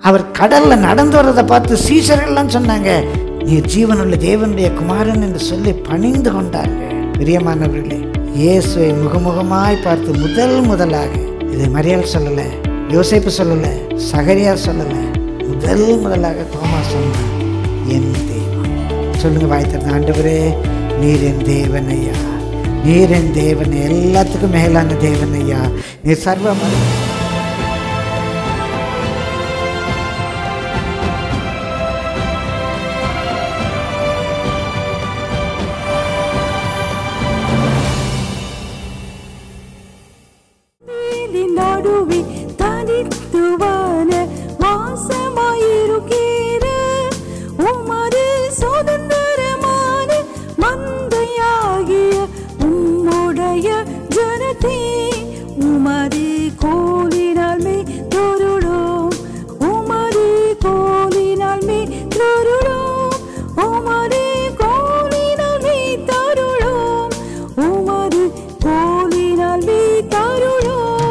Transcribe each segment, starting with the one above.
அவர் கடல்ல நடந்து வர்றதை பார்த்து சீசர்கள்லாம் சொன்னாங்க நீ ஜீவனுள்ள தேவனுடைய குமாரன் என்று சொல்லி பணிந்து கொண்டார்கள் பிரியமானவர்களே இயேசுவை முகமுகமாய் பார்த்து முதல் முதலாக இது மரியாள் சொல்லல யோசேப்பு சொல்லல சகரியா சொல்லல முதல் முதலாக தோமா சொன்னான் என் தெய்வம் சொல்லுங்க வாய் திறந்து ஆண்டவரே நீர் என் தேவன் ஐயா நீர் என் தேவன் எல்லாத்துக்கும் மேலான தேவன் ஐயா நீர் சர்வ மனிதன் நீலின் நடுவே தனித்துவான வாசமாயிருக்கிற உமது சுதந்திரமான மந்தையாகிய உம்முடைய ஜனத்தே உமது கோலினால் மே தொருளோம் உமது கோலினால் மே தொருளோம் உமது கோலினால் மே தருளோம் உமது கோலினால் மே தருளோம்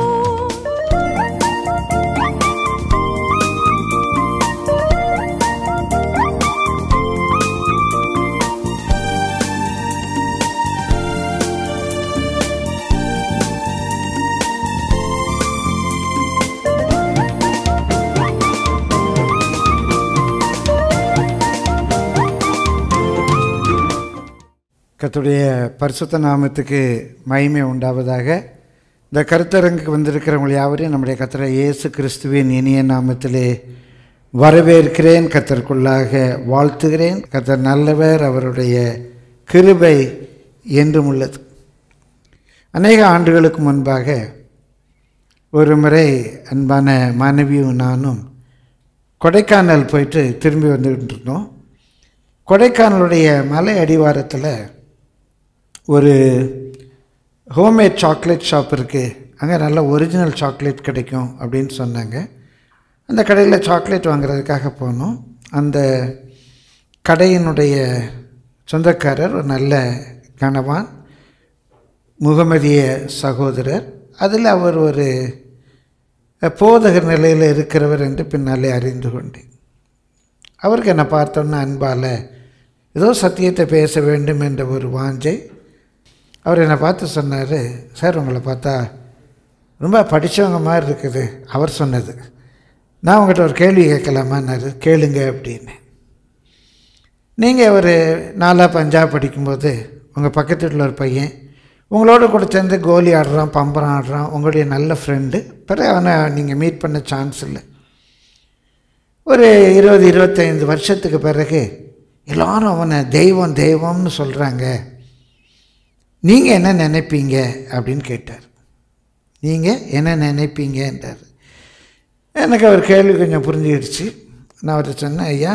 கர்த்தருடைய பரிசுத்த நாமத்துக்கு மகிமை உண்டாவதாக இந்த கருத்தரங்குக்கு வந்திருக்கிறவங்க யாவரையும் நம்முடைய கர்த்தரை இயேசு கிறிஸ்துவின் இனிய நாமத்திலே வரவேற்கிறேன் கர்த்தருக்குள்ளாக வாழ்த்துகிறேன் கர்த்தர் நல்லவர் அவருடைய கிருபை என்றும் உள்ளது அநேக ஆண்டுகளுக்கு முன்பாக ஒரு முறை அன்பான மனைவியும் நானும் கொடைக்கானல் போயிட்டு திரும்பி வந்துக்கிட்டு இருந்தோம் கொடைக்கானலுடைய மலை அடிவாரத்தில் ஒரு ஹோம்மேட் சாக்லேட் ஷாப் இருக்குது அங்கே நல்ல ஒரிஜினல் சாக்லேட் கிடைக்கும் அப்படின்னு சொன்னாங்க அந்த கடையில் சாக்லேட் வாங்குறதுக்காக போனோம் அந்த கடையினுடைய சொந்தக்காரர் ஒரு நல்ல கணவான் முகமதிய சகோதரர் அதில் அவர் ஒரு போதகர் நிலையில் இருக்கிறவர் என்று பின்னாலே அறிந்து கொண்டேன் அவருக்கு என்னை பார்த்தோன்னா அன்பால் ஏதோ சத்தியத்தை பேச வேண்டும் என்ற ஒரு வாஞ்சை அவர் என்னை பார்த்து சொன்னார் சார் உங்களை பார்த்தா ரொம்ப படித்தவங்க மாதிரி இருக்குது அவர் சொன்னது நான் உங்கள்கிட்ட ஒரு கேள்வி கேட்கலாமான்னாரு கேளுங்க அப்படின்னு நீங்கள் ஒரு நாலா பஞ்சாப் படிக்கும்போது உங்கள் பக்கத்து வீட்டில் ஒரு பையன் உங்களோட கூட சேர்ந்து கோலி ஆடுறான் பம்பரம் ஆடுறான் உங்களுடைய நல்ல ஃப்ரெண்டு பிறகு அவனை நீங்கள் மீட் பண்ண சான்ஸ் இல்லை ஒரு இருபது இருபத்தைந்து வருஷத்துக்கு பிறகு எல்லாரும் அவனை தெய்வம் தெய்வம்னு சொல்கிறாங்க நீங்கள் என்ன நினைப்பீங்க அப்படின்னு கேட்டார் நீங்கள் என்ன நினைப்பீங்கன்றார் எனக்கு அவர் கேள்வி கொஞ்சம் புரிஞ்சிடுச்சு நான் அவர்கிட்ட சொன்னேன் ஐயா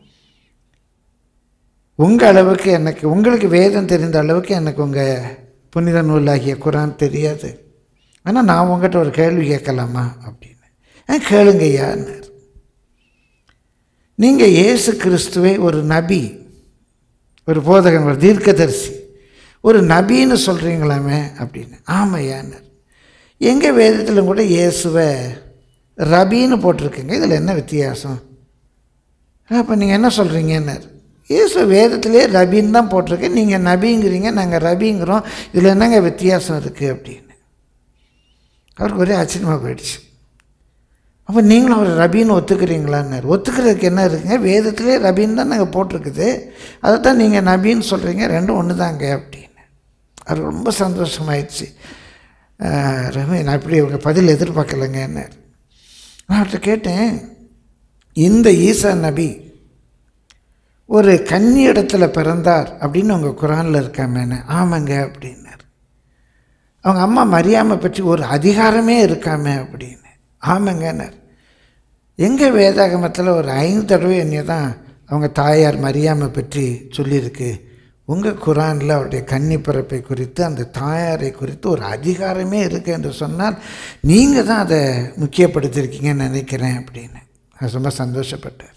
உங்கள் அளவுக்கு எனக்கு உங்களுக்கு வேதம் தெரிந்த அளவுக்கு எனக்கு உங்கள் புனித நூலாகிய குரான் தெரியாது ஆனால் நான் உங்கள்கிட்ட ஒரு கேள்வி கேட்கலாமா அப்படின்னு ஆ கேளுங்க ஐயான்னார் நீங்கள் இயேசு கிறிஸ்துவை ஒரு நபி ஒரு போதகன் ஒரு தீர்க்கதரிசி ஒரு நபின்னு சொல்கிறீங்களாமே அப்படின்னு ஆமையான்னார் எங்கள் வேதத்தில் கூட இயேசுவை ரபின்னு போட்டிருக்குங்க இதில் என்ன வித்தியாசம் அப்போ நீங்கள் என்ன சொல்கிறீங்கன்னார் இயேசு வேதத்திலே ரபின்னு தான் போட்டிருக்கு நீங்கள் நபிங்கிறீங்க நாங்கள் ரபிங்கிறோம் இதில் என்னங்க வித்தியாசம் இருக்குது அப்படின்னு அவருக்கு ஒரே ஆச்சரியமாக போயிடுச்சு அப்போ நீங்களும் அவர் ரபின்னு ஒத்துக்கிறீங்களான்னார் ஒத்துக்கிறதுக்கு என்ன இருக்குங்க வேதத்திலே ரபின்னு தான் நாங்கள் போட்டிருக்குது அதை தான் நீங்கள் நபின்னு சொல்கிறீங்க ரெண்டும் ஒன்று தாங்க அப்படின்னு அது ரொம்ப சந்தோஷமாயிடுச்சு ஆஹ் ரவி நான் இப்படி உங்க பதில் எதிர்பார்க்கலைங்கன்னார் நான் அவர்கிட்ட கேட்டேன் இந்த ஈசா நபி ஒரு கன்னி இடத்துல பிறந்தார் அப்படின்னு உங்கள் குரானில் இருக்காமேன்னு ஆமாங்க அப்படின்னார் அவங்க அம்மா மரியாமை பற்றி ஒரு அதிகாரமே இருக்காமே அப்படின்னு ஆமாங்கன்னார் எங்கள் வேதாகமத்தில் ஒரு ஐந்து தடவை என்னைய தான் அவங்க தாயார் மரியாமை பற்றி சொல்லியிருக்கு உங்கள் குரானில் அவருடைய கன்னி பிறப்பை குறித்து அந்த தாயாரை குறித்து ஒரு அதிகாரமே இருக்குது என்று சொன்னால் நீங்கள் தான் அதை முக்கியப்படுத்தியிருக்கீங்கன்னு நினைக்கிறேன் அப்படின்னு அது ரொம்ப சந்தோஷப்பட்டார்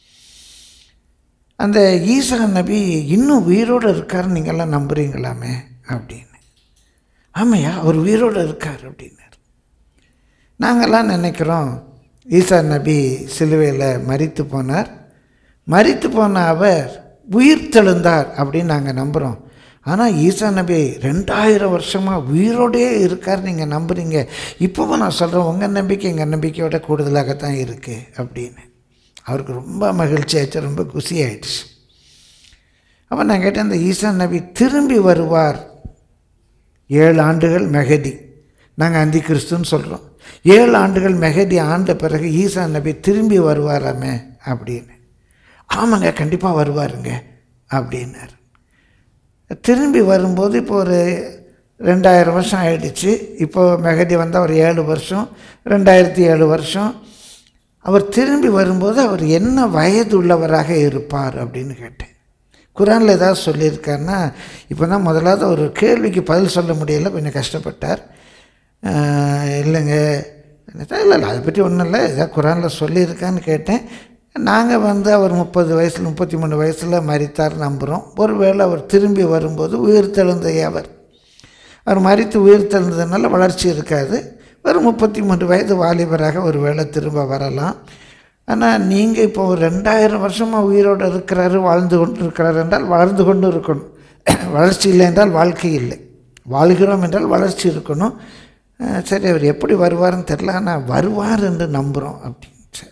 அந்த ஈசா நபி இன்னும் உயிரோடு இருக்காருன்னு நீங்கள்லாம் நம்புறீங்களாமே அப்படின்னு ஆமையா அவர் உயிரோடு இருக்கார் அப்படின்னார் நாங்கள்லாம் நினைக்கிறோம் ஈசா நபி சிலுவையில் மரித்து போனார் மரித்து போன அவர் உயிர் தெழுந்தார் அப்படின்னு நாங்கள் நம்புகிறோம் ஆனால் ஈசா நபி ரெண்டாயிரம் வருஷமாக உயிரோடே இருக்கார் நீங்கள் நம்புறீங்க இப்போவும் நான் சொல்கிறேன் உங்கள் நம்பிக்கை எங்கள் நம்பிக்கையோட கூடுதலாகத்தான் இருக்குது அப்படின்னு அவருக்கு ரொம்ப மகிழ்ச்சி ஆயிடுச்சு ரொம்ப குஷி ஆயிடுச்சு அப்போ நான் கேட்டேன் இந்த ஈசா நபி திரும்பி வருவார் ஏழு ஆண்டுகள் மெஹதி நாங்கள் அந்தி கிறிஸ்துன்னு சொல்கிறோம் ஏழு ஆண்டுகள் மெஹதி ஆண்ட பிறகு ஈசா நபி திரும்பி வருவாராமே அப்படின்னு ஆமாங்க கண்டிப்பாக வருவாருங்க அப்படின்னார் திரும்பி வரும்போது இப்போ ஒரு ரெண்டாயிரம் வருஷம் ஆயிடுச்சு இப்போ மெஹதி வந்தால் ஒரு ஏழு வருஷம் ரெண்டாயிரத்தி ஏழு வருஷம் அவர் திரும்பி வரும்போது அவர் என்ன வயது உள்ளவராக இருப்பார் அப்படின்னு கேட்டேன் குரானில் ஏதாவது சொல்லியிருக்காருன்னா இப்போ தான் முதலாவது ஒரு கேள்விக்கு பதில் சொல்ல முடியல கொஞ்சம் கஷ்டப்பட்டார் ஆஹ் இல்லைங்க இல்லை இல்லை அதை பற்றி ஒன்றும் இல்லை ஏதாவது குரானில் சொல்லியிருக்கான்னு கேட்டேன் நாங்கள் வந்து அவர் முப்பது வயசில் முப்பத்தி மூணு வயசில் மரித்தார் நம்புகிறோம் ஒருவேளை அவர் திரும்பி வரும்போது உயிர் தெழுந்த அவர் அவர் மறித்து உயிர் தெழுந்ததுனால வளர்ச்சி இருக்காது ஒரு முப்பத்தி மூன்று வயது வாலிபராக ஒரு வேளை திரும்ப வரலாம் ஆனால் நீங்கள் இப்போ ஒரு ரெண்டாயிரம் வருஷமாக உயிரோடு இருக்கிறாரு வாழ்ந்து கொண்டு இருக்கிறார் என்றால் வளர்ந்து கொண்டு இருக்கணும் வளர்ச்சி இல்லை என்றால் வாழ்க்கை இல்லை வாழ்கிறோம் என்றால் வளர்ச்சி இருக்கணும் அஹ் சரி அவர் எப்படி வருவார்னு தெரில ஆனால் வருவார் என்று நம்புகிறோம் அப்படின்னு சரி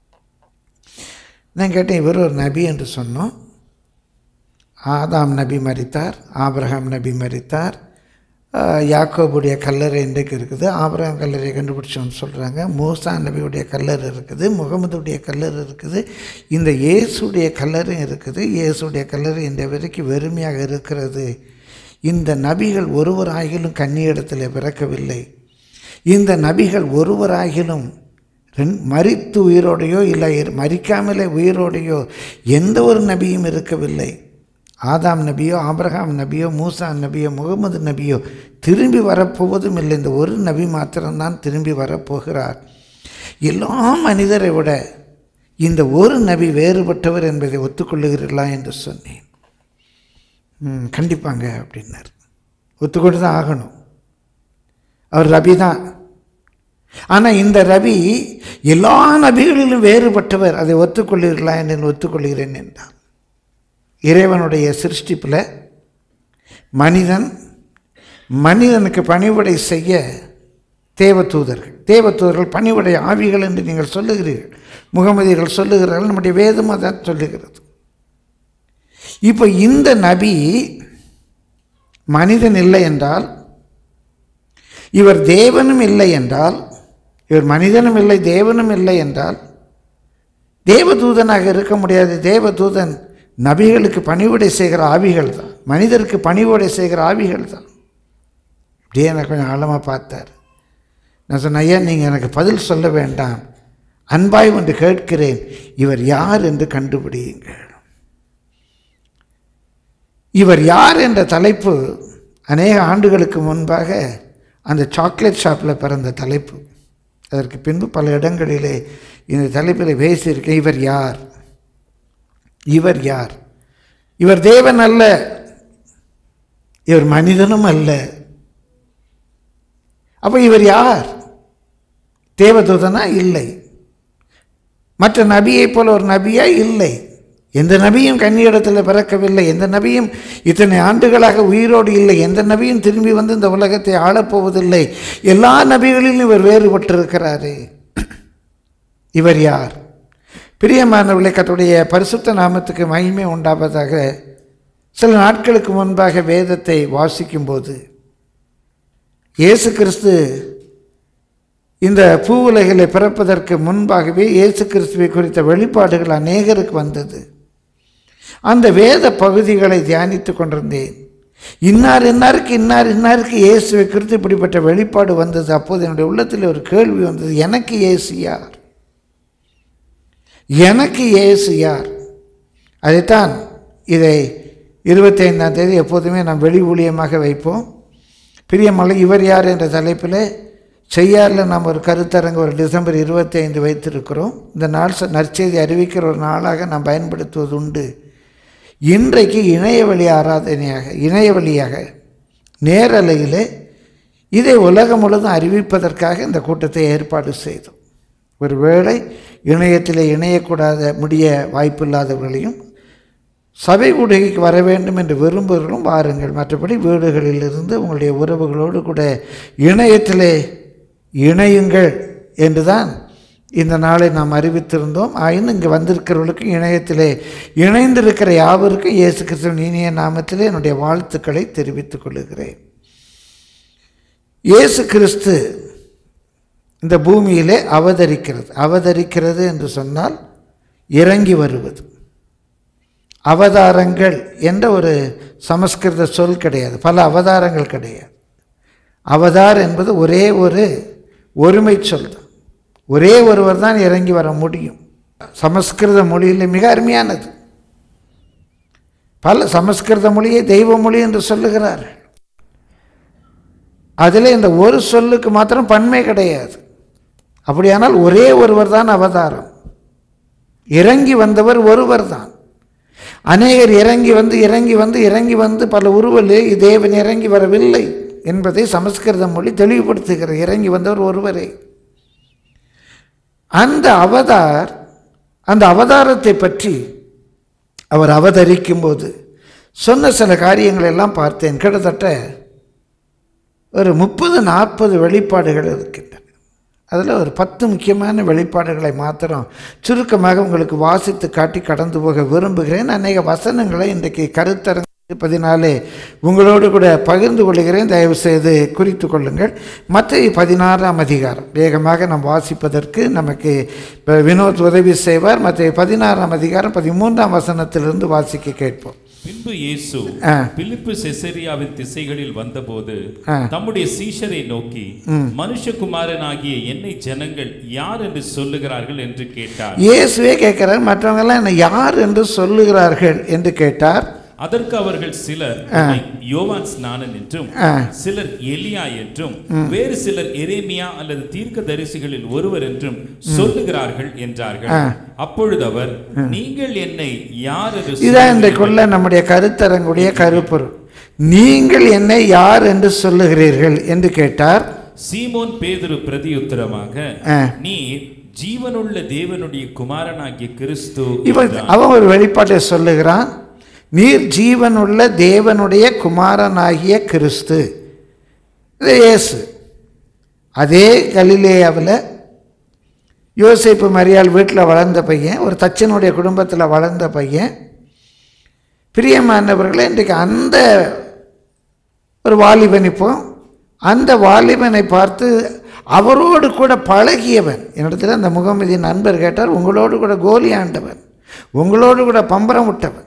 நான் கேட்டேன் இவர் ஒரு நபி என்று சொன்னோம் ஆதாம் நபி மரித்தார் ஆபிரகாம் நபி மரித்தார் ஆஹ் யாக்கோபுடைய கல்லறை இன்றைக்கு இருக்குது ஆபிரகாம் கல்லறையை கண்டுபிடிச்சோன்னு சொல்கிறாங்க மூசா நபியுடைய கல்லறை இருக்குது முகமதுடைய கல்லறை இருக்குது இந்த இயேசுடைய கல்லறை இருக்குது இயேசுடைய கல்லறை இந்த வரைக்கும் வெறுமையாக இருக்கிறது இந்த நபிகள் ஒருவராகிலும் கன்னியிடத்தில் பிறக்கவில்லை இந்த நபிகள் ஒருவராகிலும் ரெண் மரித்து உயிரோடையோ இல்லை இரு- மரிக்காமலே உயிரோடையோ எந்த ஒரு நபியும் இருக்கவில்லை ஆதாம் நபியோ ஆபிரகாம் நபியோ மூசா நபியோ முகமது நபியோ திரும்பி வரப்போவதும் இல்லை இந்த ஒரு நபி மாத்திரம்தான் திரும்பி வரப்போகிறார் எல்லா மனிதரை விட இந்த ஒரு நபி வேறுபட்டவர் என்பதை ஒத்துக்கொள்ளுகிறீர்களா என்று சொன்னேன் ம், கண்டிப்பாங்க அப்படின்னார் ஒத்துக்கொண்டு தான் ஆகணும் அவர் ரபி தான் ஆனால் இந்த ரவி எல்லா நபிகளிலும் வேறுபட்டவர் அதை ஒத்துக்கொள்ளீர்களா என்று ஒத்துக்கொள்கிறேன் என்றார் இறைவனுடைய சிருஷ்டிப்பில் மனிதன் மனிதனுக்கு பணிவிடை செய்ய தேவதூதர்கள் தேவதூதர்கள் பணிவிடை ஆவிகள் என்று நீங்கள் சொல்லுகிறீர்கள் முகமதியர்கள் சொல்லுகிறார்கள் நம்முடைய வேதம் அதான் சொல்லுகிறது இப்போ இந்த நபி மனிதன் இல்லை என்றால் இவர் தேவனும் இல்லை என்றால் இவர் மனிதனும் இல்லை தேவனும் இல்லை என்றால் தேவதூதனாக இருக்க முடியாது தேவதூதன் நபிகளுக்கு பணிவிடை செய்கிற ஆவிகள் தான் மனிதருக்கு பணிவிடை செய்கிற ஆவிகள் தான் அப்படியே எனக்கு கொஞ்சம் ஆழமாக பார்த்தார் நான் சொன்னேன் ஐயா நீங்கள் எனக்கு பதில் சொல்ல வேண்டாம் அன்பாய் ஒன்று கேட்கிறேன் இவர் யார் என்று கண்டுபிடியுங்கள் இவர் யார் என்ற தலைப்பு அநேக ஆண்டுகளுக்கு முன்பாக அந்த சாக்லேட் ஷாப்பில் பிறந்த தலைப்பு அதற்கு பின்பு பல இடங்களிலே இந்த தலைப்பில் பேசியிருக்கேன் இவர் யார் இவர் யார் இவர் தேவன் அல்ல இவர் மனிதனும் அல்ல அப்போ இவர் யார் தேவதூதனா இல்லை மற்ற நபியைப் போல ஒரு நபியா இல்லை எந்த நபியும் கன்னியிடத்தில் பிறக்கவில்லை எந்த நபியும் இத்தனை ஆண்டுகளாக உயிரோடு இல்லை எந்த நபியும் திரும்பி வந்து இந்த உலகத்தை ஆளப்போவதில்லை எல்லா நபிகளிலும் இவர் வேறுபட்டிருக்கிறாரு இவர் யார் பிரியமானவர்களே கத்துடைய பரிசுத்த நாமத்துக்கு மகிமை உண்டாவதாக சில நாட்களுக்கு முன்பாக வேதத்தை வாசிக்கும்போது இயேசு கிறிஸ்து இந்த பூவுலகிலே பிறப்பதற்கு முன்பாகவே இயேசு கிறிஸ்துவை குறித்த வெளிப்பாடுகள் அநேகருக்கு வந்தது அந்த வேத பகுதிகளை தியானித்து கொண்டிருந்தேன் இன்னார் இன்னாருக்கு இன்னார் இன்னாருக்கு இயேசுவை குறித்து இப்படிப்பட்ட வெளிப்பாடு வந்தது அப்போது என்னுடைய உள்ளத்தில் ஒரு கேள்வி வந்தது எனக்கு இயேசு யார் எனக்கு இயேசு யார் அதைத்தான் இதை இருபத்தி ஐந்தாம் தேதி எப்போதுமே நாம் வெளி ஊழியமாக வைப்போம் பிரியமலை இவர் யார் என்ற தலைப்பில் செய்யாரில் நாம் ஒரு கருத்தரங்கு ஒரு டிசம்பர் இருபத்தி ஐந்து வைத்திருக்கிறோம் இந்த நாள் ச- நற்செய்தி அறிவிக்கிற ஒரு நாளாக நாம் பயன்படுத்துவது உண்டு இன்றைக்கு இணையவழி ஆராதனையாக இணையவழியாக நேரலையிலே இதை உலகம் முழுவதும் அறிவிப்பதற்காக இந்த கூட்டத்தை ஏற்பாடு செய்தோம் ஒருவேளை இணையத்தில் இணையக்கூடாத முடிய வாய்ப்பில்லாதவர்களையும் சபை கூடுகைக்கு வர வேண்டும் என்று விரும்புகிறவர்களும் வாருங்கள் மற்றபடி வீடுகளிலிருந்து உங்களுடைய உறவுகளோடு கூட இணையத்திலே இணையுங்கள் என்றுதான் இந்த நாளை நாம் அறிவித்திருந்தோம் ஆயினும் இங்கே வந்திருக்கிறவர்களுக்கு இணையத்திலே இணைந்திருக்கிற யாவருக்கும் இயேசு கிறிஸ்துவின் இனிய நாமத்திலே என்னுடைய வாழ்த்துக்களை தெரிவித்துக் கொள்கிறேன் இயேசு கிறிஸ்து இந்த பூமியிலே அவதரிக்கிறது அவதரிக்கிறது என்று சொன்னால் இறங்கி வருவது அவதாரங்கள் என்ற ஒரு சமஸ்கிருத சொல் கிடையாது பல அவதாரங்கள் கிடையாது அவதார் என்பது ஒரே ஒரு ஒருமை சொல் தான் ஒரே ஒருவர் தான் இறங்கி வர முடியும் சமஸ்கிருத மொழியில் மிக அருமையானது பல சமஸ்கிருத மொழியை தெய்வ மொழி என்று சொல்லுகிறார்கள் அதில் இந்த ஒரு சொல்லுக்கு மாத்திரம் பன்மை கிடையாது அப்படியானால் ஒரே ஒருவர் தான் அவதாரம் இறங்கி வந்தவர் ஒருவர் தான் அநேகர் இறங்கி வந்து இறங்கி வந்து இறங்கி வந்து பல உருவலே தேவன் இறங்கி வரவில்லை என்பதை சமஸ்கிருத மொழி தெளிவுபடுத்துகிற இறங்கி வந்தவர் ஒருவரே அந்த அவதார் அந்த அவதாரத்தை பற்றி அவர் அவதரிக்கும் போது சொன்ன சில காரியங்களை எல்லாம் பார்த்தேன் கிட்டத்தட்ட ஒரு முப்பது நாற்பது வெளிப்பாடுகள் இருக்கின்றன அதில் ஒரு பத்து முக்கியமான வெளிப்பாடுகளை மாத்திரம் சுருக்கமாக உங்களுக்கு வாசித்து காட்டி கடந்து போக விரும்புகிறேன் அநேக வசனங்களை இன்றைக்கு கருத்தரங்கு பதினாலே உங்களோடு கூட பகிர்ந்து கொள்கிறேன் தயவு செய்து குறித்து கொள்ளுங்கள் மற்ற பதினாறாம் அதிகாரம் வேகமாக நாம் வாசிப்பதற்கு நமக்கு இப்போ வினோத் உதவி செய்வார் மற்ற பதினாறாம் அதிகாரம் பதிமூன்றாம் வசனத்திலிருந்து வாசிக்க கேட்போம் பின்பு இயேசு ஆ. பிலிப்பு செசரியாவின் திசைகளில் வந்தபோது ஆ. தம்முடைய சீஷரை நோக்கி மனுஷகுமாரனாகிய என்னை ஜனங்கள் யார் என்று சொல்லுகிறார்கள் என்று கேட்டார் இயேசுவே கேட்கிறார் மற்றவங்கெல்லாம் என்னை யார் என்று சொல்லுகிறார்கள் என்று கேட்டார் அதற்கு அவர்கள் சிலர் உம்மை யோவான் ஸ்நானன் என்றும் ஆ. சிலர் எலியா என்றும் வேறு சிலர் எரேமியா அல்லது தீர்க்க தரிசிகளில் ஒருவர் என்றும் சொல்லுகிறார்கள் என்றார்கள் அப்பொழுது அவர் நீங்கள் என்னை யார் என்று இதான் சொல்லுகிறீர்கள்?" இன்றைக்குள்ள நம்முடைய கருத்தரங்குடைய கருப்பொருள் நீங்கள் என்னை யார் என்று சொல்லுகிறீர்கள் என்று கேட்டார் சீமோன் பேதுரு பிரதியுத்தரமாக ஆ. நீ ஜீவனுள்ள தேவனுடைய குமாரனாகிய கிறிஸ்து இவன் என்றான். அவன் ஒரு வெளிப்பாட்டை சொல்லுகிறான் நீர் ஜீவனுள்ள தேவனுடைய குமாரனாகிய கிறிஸ்து இது இயேசு அதே கலிலேயாவில் யோசேப்பு மரியாள் வீட்டில் வளர்ந்த பையன் ஒரு தச்சனுடைய குடும்பத்தில் வளர்ந்த பையன் பிரியமானவர்களே இன்றைக்கு அந்த ஒரு வாலிபன் இப்போ அந்த வாலிபனை பார்த்து அவரோடு கூட பழகியவன் என்னிடத்தில் அந்த முகமதி நண்பர் கேட்டார் உங்களோடு கூட கோலி ஆண்டவன் உங்களோடு கூட பம்பரம் விட்டவன்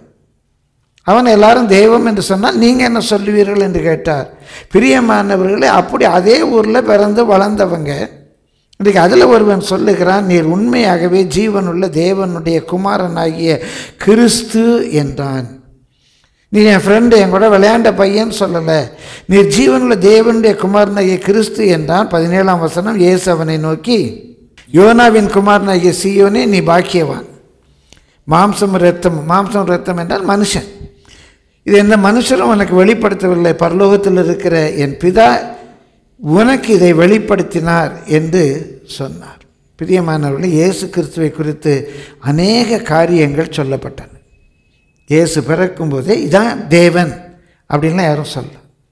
அவன் எல்லாரும் தெய்வம் என்று சொன்னால் நீங்கள் என்ன சொல்லுவீர்கள் என்று கேட்டார் பிரியமானவர்களே அப்படி அதே ஊரில் பிறந்து வளர்ந்தவங்க இன்றைக்கு அதில் ஒருவன் சொல்லுகிறான் நீர் உண்மையாகவே ஜீவனுள்ள தேவனுடைய குமாரனாகிய கிறிஸ்து என்றான் நீ என் ஃப்ரெண்டு என் கூட விளையாண்ட பையன் சொல்லலை நீ ஜீவனுள்ள தேவனுடைய குமாரனாகிய கிறிஸ்து என்றான் பதினேழாம் வசனம் இயேசு அவனை நோக்கி யோனாவின் குமாரனாகிய சீயோனே நீ பாக்கியவான் மாம்சம் ரத்தம் மாம்சம் ரத்தம் என்றால் மனுஷன் இது எந்த மனுஷரும் உனக்கு வெளிப்படுத்தவில்லை பரலோகத்தில் இருக்கிற என் பிதா உனக்கு இதை வெளிப்படுத்தினார் என்று சொன்னார் பிரியமானவர்களே இயேசு கிறிஸ்துவை குறித்து அநேக காரியங்கள் சொல்லப்பட்டன இயேசு பிறக்கும்போதே இதான் தேவன் அப்படின்லாம் யாரும் சொல்ல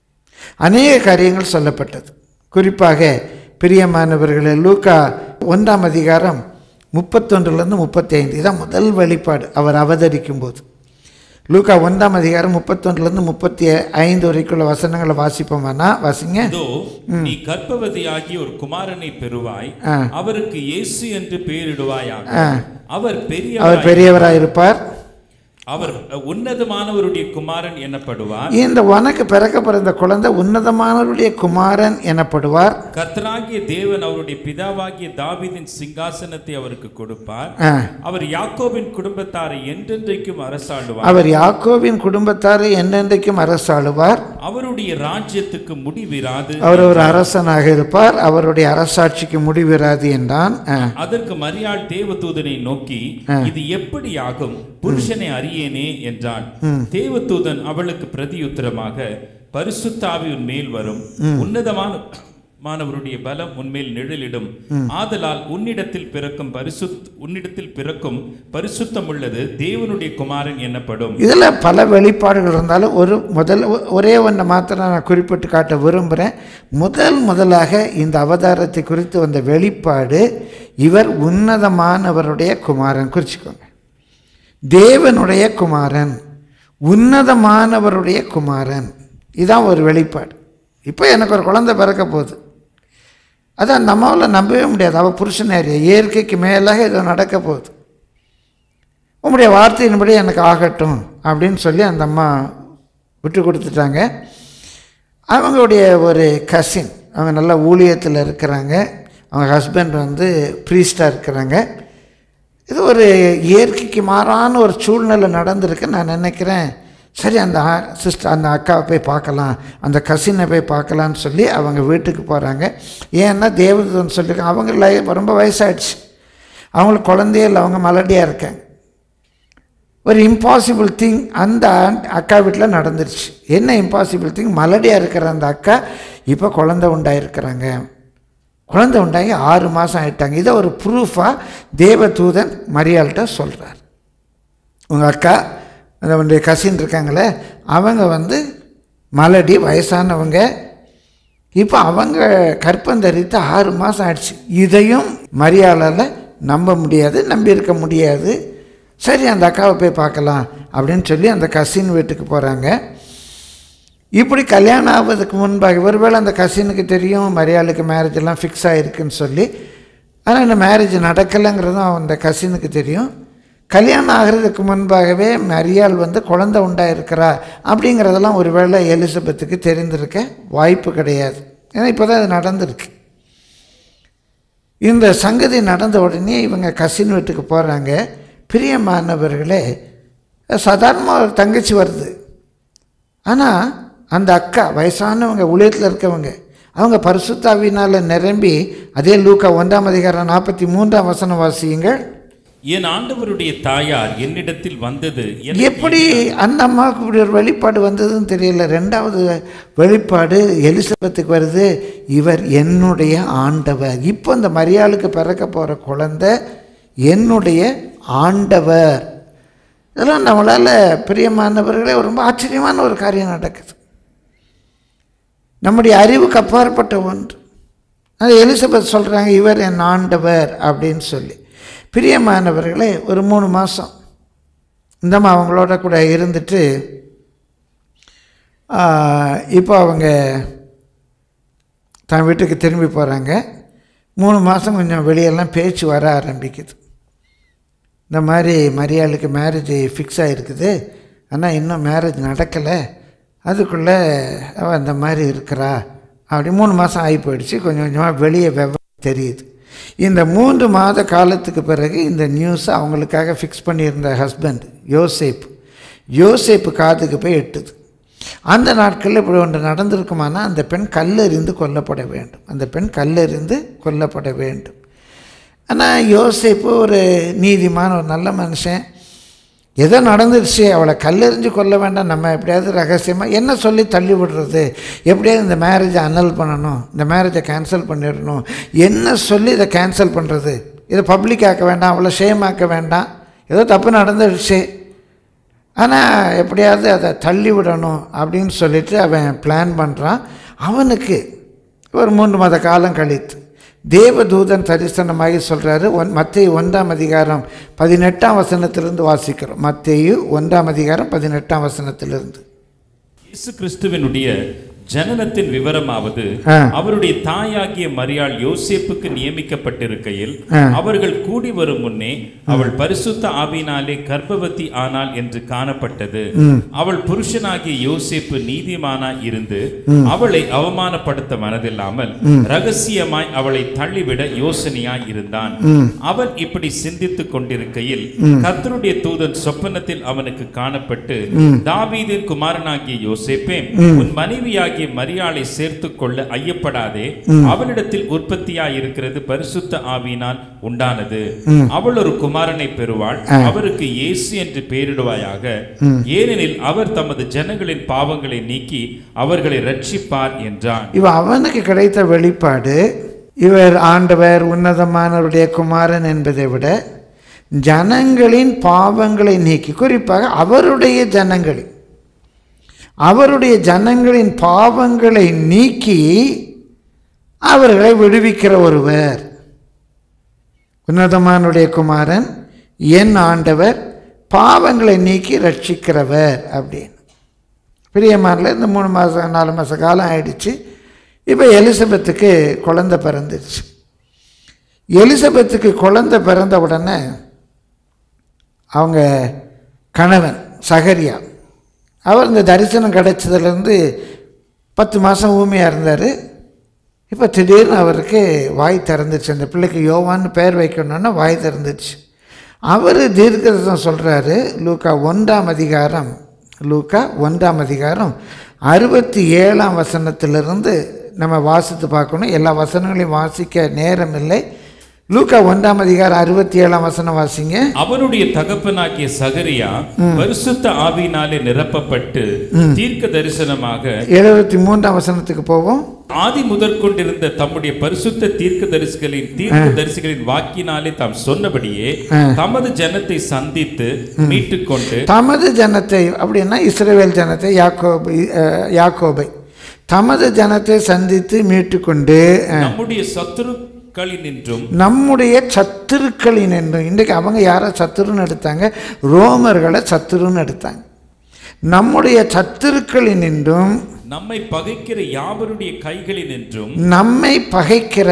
அநேக காரியங்கள் சொல்லப்பட்டது குறிப்பாக பிரியமானவர்களே லூக்கா ஒன்றாம் அதிகாரம் முப்பத்தொன்றுலேருந்து முப்பத்தி ஐந்து இதான் முதல் வெளிப்பாடு அவர் அவதரிக்கும் போது லூக்கா ஒன்றாம் அதிகாரம் முப்பத்தொன்றுலேருந்து முப்பத்தி ஐந்து வரைக்குள்ள வசனங்களை வாசிப்போமானா வாசிங்க இதோ நீ கர்ப்பவதியாகி ஒரு குமாரனை பெறுவாய் ஆ. அவருக்கு இயேசு என்று பெயரிடுவாயாக ஆ. அவர் அவர் பெரியவர் பெரியவராக இருப்பார் அவர் உன்னதமானவருடைய குமாரன் எனப்படுவார் இந்த உனக்கு பிறக்க பிறந்த குழந்தை உன்னதமானவருடைய குமாரன் எனப்படுவார் கர்த்தராகிய தேவன் அவருடைய பிதாவாகிய தாவீதின் சிங்காசனத்தை அவருக்கு கொடுப்பார் ஆ. அவர் யாக்கோபின் குடும்பத்தாரை என்றென்றைக்கும் அரசாளுவார் அவர் யாக்கோவின் குடும்பத்தாரை என்றென்றைக்கும் அரசாளுவார் அவருடைய ராஜ்யத்துக்கு முடிவிராது அவர் ஒரு அரசனாக இருப்பார் அவருடைய அரசாட்சிக்கு முடிவிராது என்றான் ஆ. அதற்கு மரியாள் தேவதூதனை நோக்கி இது எப்படி ஆகும் புருஷனை அறியேனே என்றான் தேவதூதன் அவளுக்கு பிரதியுத்தரமாக பரிசுத்தாவி உன் மேல் வரும் உன்னதமான மாணவருடைய பலம் உன்மேல் நிழலிடும் ஆதலால் உன்னிடத்தில் பிறக்கும் பரிசுத் உன்னிடத்தில் பிறக்கும் பரிசுத்தம் உள்ளது தேவனுடைய குமாரன் என்னப்படும் இதில் பல வெளிப்பாடுகள் இருந்தாலும் ஒரு முதல் ஒரே ஒன்றை மாத்திரம் நான் குறிப்பிட்டு காட்ட விரும்புகிறேன் முதல் முதலாக இந்த அவதாரத்தை குறித்து வந்த வெளிப்பாடு இவர் உன்னதமானவருடைய குமாரன் குறிச்சிக்கோங்க தேவனுடைய குமாரன் உன்னதமானவருடைய குமாரன் இதான் ஒரு வெளிப்பாடு இப்போ எனக்கு ஒரு குழந்தை பிறக்க போகுது அது அந்த அம்மாவில் நம்பவே முடியாது அவள் புருஷனேறிய இயற்கைக்கு மேலாக ஏதோ நடக்க போகுது உங்களுடைய வார்த்தையின்படி எனக்கு ஆகட்டும் அப்படின்னு சொல்லி அந்த அம்மா விட்டு கொடுத்துட்டாங்க அவங்களுடைய ஒரு கசின் அவங்க நல்ல ஊழியத்தில் இருக்கிறாங்க அவங்க ஹஸ்பண்ட் வந்து ப்ரீஸ்டாக இருக்கிறாங்க இது ஒரு இயற்கைக்கு மாறான ஒரு சூழ்நிலை நடந்திருக்கு நான் நினைக்கிறேன் சரி அந்த சிஸ்டர் அந்த அக்காவை போய் பார்க்கலாம் அந்த கசினை போய் பார்க்கலான்னு சொல்லி அவங்க வீட்டுக்கு போகிறாங்க ஏன்னா தேவதூதன் சொல்லியிருக்காங்க அவங்க லை ரொம்ப வயசாயிடுச்சு அவங்களுக்கு குழந்தையே இல்லை அவங்க மலடியாக இருக்காங்க ஒரு இம்பாசிபிள் திங் அந்த ஆண்ட்- அக்கா வீட்டில் நடந்துருச்சு என்ன இம்பாசிபிள் திங் மலடியாக இருக்கிற அந்த அக்கா இப்போ குழந்தை உண்டாயிருக்கிறாங்க குழந்தை உண்டாகி ஆறு மாதம் ஆயிட்டாங்க இதை ஒரு ப்ரூஃபாக தேவதூதன் மரியாள்கிட்ட சொல்கிறார் உங்கள் அக்கா அந்த கசின் இருக்காங்களே அவங்க வந்து மலடி வயசானவங்க இப்போ அவங்க கற்பந்தரித்து ஆறு மாதம் ஆயிடுச்சு இதையும் மரியாளால் நம்ப முடியாது நம்பி இருக்க முடியாது சரி அந்த அக்காவை போய் பார்க்கலாம் அப்படின்னு சொல்லி அந்த கசின் வீட்டுக்கு போகிறாங்க இப்படி கல்யாணம் ஆவதுக்கு முன்பாக ஒருவேளை அந்த கசினுக்கு தெரியும் மரியாளுக்கு மேரேஜ் எல்லாம் ஃபிக்ஸ் ஆகிருக்குன்னு சொல்லி ஆனால் இந்த மேரேஜ் நடக்கலைங்கிறதும் அந்த கசினுக்கு தெரியும் கல்யாணம் ஆகிறதுக்கு முன்பாகவே மரியாள் வந்து குழந்தை உண்டாயிருக்கிறா அப்படிங்கிறதெல்லாம் ஒருவேளை எலிசபெத்துக்கு தெரிந்திருக்க வாய்ப்பு கிடையாது ஏன்னா இப்போ தான் அது நடந்திருக்கு இந்த சங்கதி நடந்த உடனே இவங்க கசின் வீட்டுக்கு போகிறாங்க பிரியமானவர்களே சாதாரணமாக ஒரு தங்கச்சி வருது ஆனால் அந்த அக்கா வயசானவங்க ஊழியத்தில் இருக்கவங்க அவங்க பரிசுத்தாவினால் நிரம்பி அதே லூக்கா ஒன்றாம் அதிகாரம் நாற்பத்தி மூன்றாம் வசனம் வாசியுங்கள் என் ஆண்டவருடைய தாயார் என்னிடத்தில் வந்தது எனக்கு எப்படி அந்த அம்மாவுக்கு இப்படி ஒரு வெளிப்பாடு வந்ததுன்னு தெரியல ரெண்டாவது வெளிப்பாடு எலிசபெத்துக்கு வருது இவர் என்னுடைய ஆண்டவர் இப்போ இந்த மரியாளுக்கு பிறக்க போகிற குழந்தை என்னுடைய ஆண்டவர் இதெல்லாம் நம்மளால் பிரியமானவர்களே ரொம்ப ஆச்சரியமான ஒரு காரியம் நடக்குது நம்முடைய அறிவுக்கு அப்பாற்பட்ட ஒன்று அது எலிசபெத் சொல்கிறாங்க இவர் என் ஆண்டவர் அப்படின்னு சொல்லி பிரியமானவர்களே ஒரு மூணு மாதம் இந்தம்மா அவங்களோட கூட இருந்துட்டு ஆஹ், இப்போ அவங்க தன் வீட்டுக்கு திரும்பி போகிறாங்க மூணு மாதம் கொஞ்சம் வெளியெல்லாம் பேச்சு வர ஆரம்பிக்குது இந்த மாதிரி மரியாளுக்கு மேரேஜ் ஃபிக்ஸ் ஆகிருக்குது ஆனால் இன்னும் மேரேஜ் நடக்கலை அதுக்குள்ளே அவள் இந்த மாதிரி இருக்கிறா அப்படி மூணு மாதம் ஆகி போயிடுச்சு கொஞ்சம் கொஞ்சமாக வெளியே விவரம் தெரியுது இந்த மூன்று மாத காலத்துக்கு பிறகு இந்த நியூஸை அவங்களுக்காக ஃபிக்ஸ் பண்ணியிருந்த ஹஸ்பண்ட் யோசேப் யோசேப்பு காதுக்கு போய் எட்டுது அந்த நாட்களில் இப்படி ஒன்று நடந்திருக்குமானா அந்த பெண் கல்லெறிந்து கொல்லப்பட வேண்டும் அந்த பெண் கல்லெறிந்து கொல்லப்பட வேண்டும் ஆனால் யோசேப்பு ஒரு நீதிமான ஒரு நல்ல மனுஷன் ஏதோ நடந்துருச்சு அவளை கல்லெறிஞ்சு கொல்ல வேண்டாம் நம்ம எப்படியாவது ரகசியமாக என்ன சொல்லி தள்ளி விடுறது எப்படியாவது இந்த மேரேஜை அனல் பண்ணணும் இந்த மேரேஜை கேன்சல் பண்ணிடணும் என்ன சொல்லி இதை கேன்சல் பண்ணுறது இதை பப்ளிக் ஆக்க வேண்டாம் அவளை ஷேம் ஆக்க வேண்டாம் ஏதோ தப்பு நடந்துருச்சு ஆனால் எப்படியாவது அதை தள்ளி விடணும் அப்படின்னு சொல்லிட்டு அவன் பிளான் பண்ணுறான் அவனுக்கு ஒரு மூன்று மாத காலம் கழித்து தேவதூதன் தரிசனமாகி சொல்கிறாரு ஒன் மத்திய ஒன்றாம் அதிகாரம் பதினெட்டாம் வசனத்திலிருந்து வாசிக்கிறோம் மத்தேயு ஒன்றாம் அதிகாரம் பதினெட்டாம் வசனத்திலிருந்து இயேசு கிறிஸ்துவினுடைய ஜனனத்தின் விவரமாவது ஆ. அவருடைய தாயாகிய மரியாள் யோசேப்புக்கு நியமிக்கப்பட்டிருக்கையில் ஆ. அவர்கள் கூடி வரும் முன்னே அவள் பரிசுத்த ஆவியினாலே கர்ப்பவதி ஆனாள் என்று காணப்பட்டது அவள் புருஷனாகிய யோசேப்பு நீதிமானாய் இருந்து அவளை அவமானப்படுத்த மனதில்லாமல் ரகசியமாய் அவளை தள்ளிவிட யோசனையாய் இருந்தான் அவன் இப்படி சிந்தித்துக் கொண்டிருக்கையில் கர்த்தருடைய தூதன் சொப்பனத்தில் அவனுக்கு காணப்பட்டு தாவீதின் குமாரனாகிய யோசேப்பே உன் மனைவியாகிய சகோதரியாகிய மரியாளை சேர்த்து கொள்ள ஐயப்படாதே அவளிடத்தில் உற்பத்தியாயிருக்கிறது பரிசுத்த ஆவியினால் உண்டானது அவள் ஒரு குமாரனை பெறுவாள் அவருக்கு இயேசு என்று பெயரிடுவாயாக ஏனெனில் அவர் தமது ஜனங்களின் பாவங்களை நீக்கி அவர்களை ரட்சிப்பார் என்றான் இவ அவனுக்கு கிடைத்த வெளிப்பாடு இவர் ஆண்டவர் உன்னதமானவருடைய குமாரன் என்பதை விட ஜனங்களின் பாவங்களை நீக்கி குறிப்பாக அவருடைய ஜனங்களின் அவருடைய ஜனங்களின் பாவங்களை நீக்கி அவர்களை விடுவிக்கிற ஒருவர் உன்னதமானுடைய குமாரன் என் ஆண்டவர் பாவங்களை நீக்கி ரட்சிக்கிறவர் அப்படின்னு பிரியமாரில் இந்த மூணு மாதம் நாலு மாத காலம் ஆயிடுச்சு இப்போ எலிசபெத்துக்கு குழந்தை பிறந்துருச்சு எலிசபெத்துக்கு குழந்தை பிறந்த உடனே அவங்க கணவன் சகரியா அவர் இந்த தரிசனம் கிடைச்சதுலேருந்து பத்து மாதம் ஊமையாக இருந்தார் இப்போ திடீர்னு அவருக்கு வாய் திறந்துச்சு அந்த பிள்ளைக்கு யோவான்னு பெயர் வைக்கணுன்னா வாய் திறந்துச்சு அவர் தீர்க்கதரிசனம் சொல்கிறாரு லூக்கா ஒன்றாம் அதிகாரம் லூக்கா ஒன்றாம் அதிகாரம் அறுபத்தி ஏழாம் வசனத்திலிருந்து நம்ம வாசித்து பார்க்கணும் எல்லா வசனங்களையும் வாசிக்க நேரம் இல்லை லூக்கா ஒன்றாம் அதிகாரம் அறுபத்தி ஏழாம் வசனம் வாசிங்க அவனுடைய தகப்பனாகிய சகரியா பரிசுத்த ஆவியினாலே நிரப்பப்பட்டு தீர்க்க தரிசனமாக எழுபத்தி மூன்றாம் வசனத்துக்கு போவோம் ஆதி முதற்கொண்டிருந்த தம்முடைய பரிசுத்த தீர்க்க தரிசிகளின் தீர்க்க தரிசிகளின் வாக்கினாலே தாம் சொன்னபடியே தமது ஜனத்தை சந்தித்து மீட்டுக்கொண்டு தமது ஜனத்தை அப்படின்னா இஸ்ரவேல் ஜனத்தை யாக்கோபை அஹ், யாக்கோபை தமது ஜனத்தை சந்தித்து மீட்டுக்கொண்டு அஹ், நம்முடைய சத்துருக்களினின்றும் நம்முடைய சத்துருக்களின் என்றும் இன்றைக்கு அவங்க யாரை சத்துருன்னு எடுத்தாங்க ரோமர்களை சத்துருன்னு எடுத்தாங்க நம்முடைய சத்துருக்களின் என்றும் நம்மை பகைக்கிற யாவருடைய கைகளினின்றும் நம்மை பகைக்கிற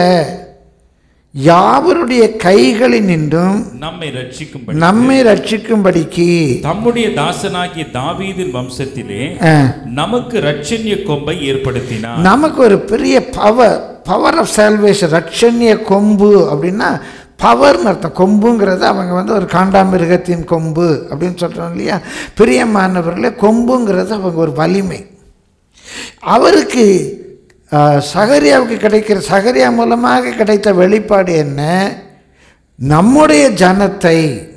யாவருடைய கைகளின் நின்றும் நம்மை ரட்சிக்கும்படி நம்மை ரட்சிக்கும்படிக்கு தம்முடைய தாசனாகிய தாவீதின் வம்சத்திலே அஹ், நமக்கு ரட்சண்ய கொம்பை ஏற்படுத்தினார் நமக்கு ஒரு பெரிய பவர் பவர் ஆஃப் சால்வேஷன் ரட்சண்ய கொம்பு அப்படின்னா பவர்னு அர்த்தம் கொம்புங்கிறது அவங்க வந்து ஒரு காண்டாமிருகத்தின் கொம்பு அப்படின்னு சொல்கிறோம் இல்லையா பிரியமானவர்களே கொம்புங்கிறது அவங்க ஒரு வலிமை அவருக்கு ஆஹ், சகரியாவுக்கு கிடைக்கிற சகரியா மூலமாக கிடைத்த வெளிப்பாடு என்ன நம்முடைய ஜனத்தை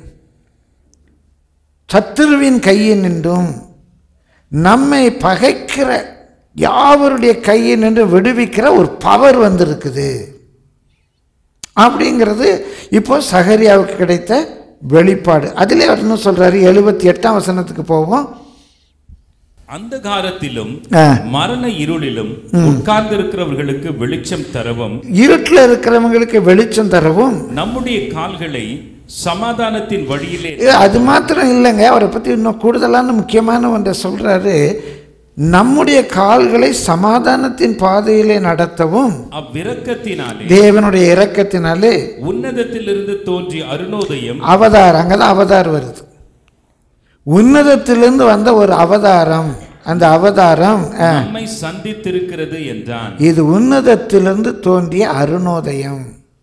சத்துருவின் கையினின்றும் நம்மை பகைக்கிற யாவருடைய கையில் நின்று விடுவிக்கிற ஒரு பவர் வந்திருக்குது அப்படிங்கிறது இப்போ சகரியாவுக்கு கிடைத்த வெளிப்பாடு அதிலே அவர் என்ன சொல்றாரு எழுபத்தி எட்டாம் வசனத்துக்கு போவோம் அந்தகாரத்திலும் ஆ. மரண இருளிலும் உட்கார்ந்திருக்கிறவர்களுக்கு வெளிச்சம் தரவும் இருட்டில் இருக்கிறவங்களுக்கு வெளிச்சம் தரவும் நம்முடைய கால்களை சமாதானத்தின் வழியிலே இது அது மாத்திரம் இல்லைங்க அவரை பற்றி இன்னும் கூடுதலான முக்கியமான ஒன்றை சொல்றாரு நம்முடைய கால்களை சமாதானத்தின் பாதையிலே நடத்தவும் அவ்விரக்கத்தினாலே தேவனுடைய இரக்கத்தினாலே உன்னதத்திலிருந்து தோன்றிய அருணோதயம் அவதாரம் அங்கே தான் அவதார் வருது உன்னதத்திலிருந்து வந்த ஒரு அவதாரம் அந்த அவதாரம் அஹ், நம்மை சந்தித்திருக்கிறது என்றான் இது உன்னதத்திலிருந்து தோன்றிய அருணோதயம்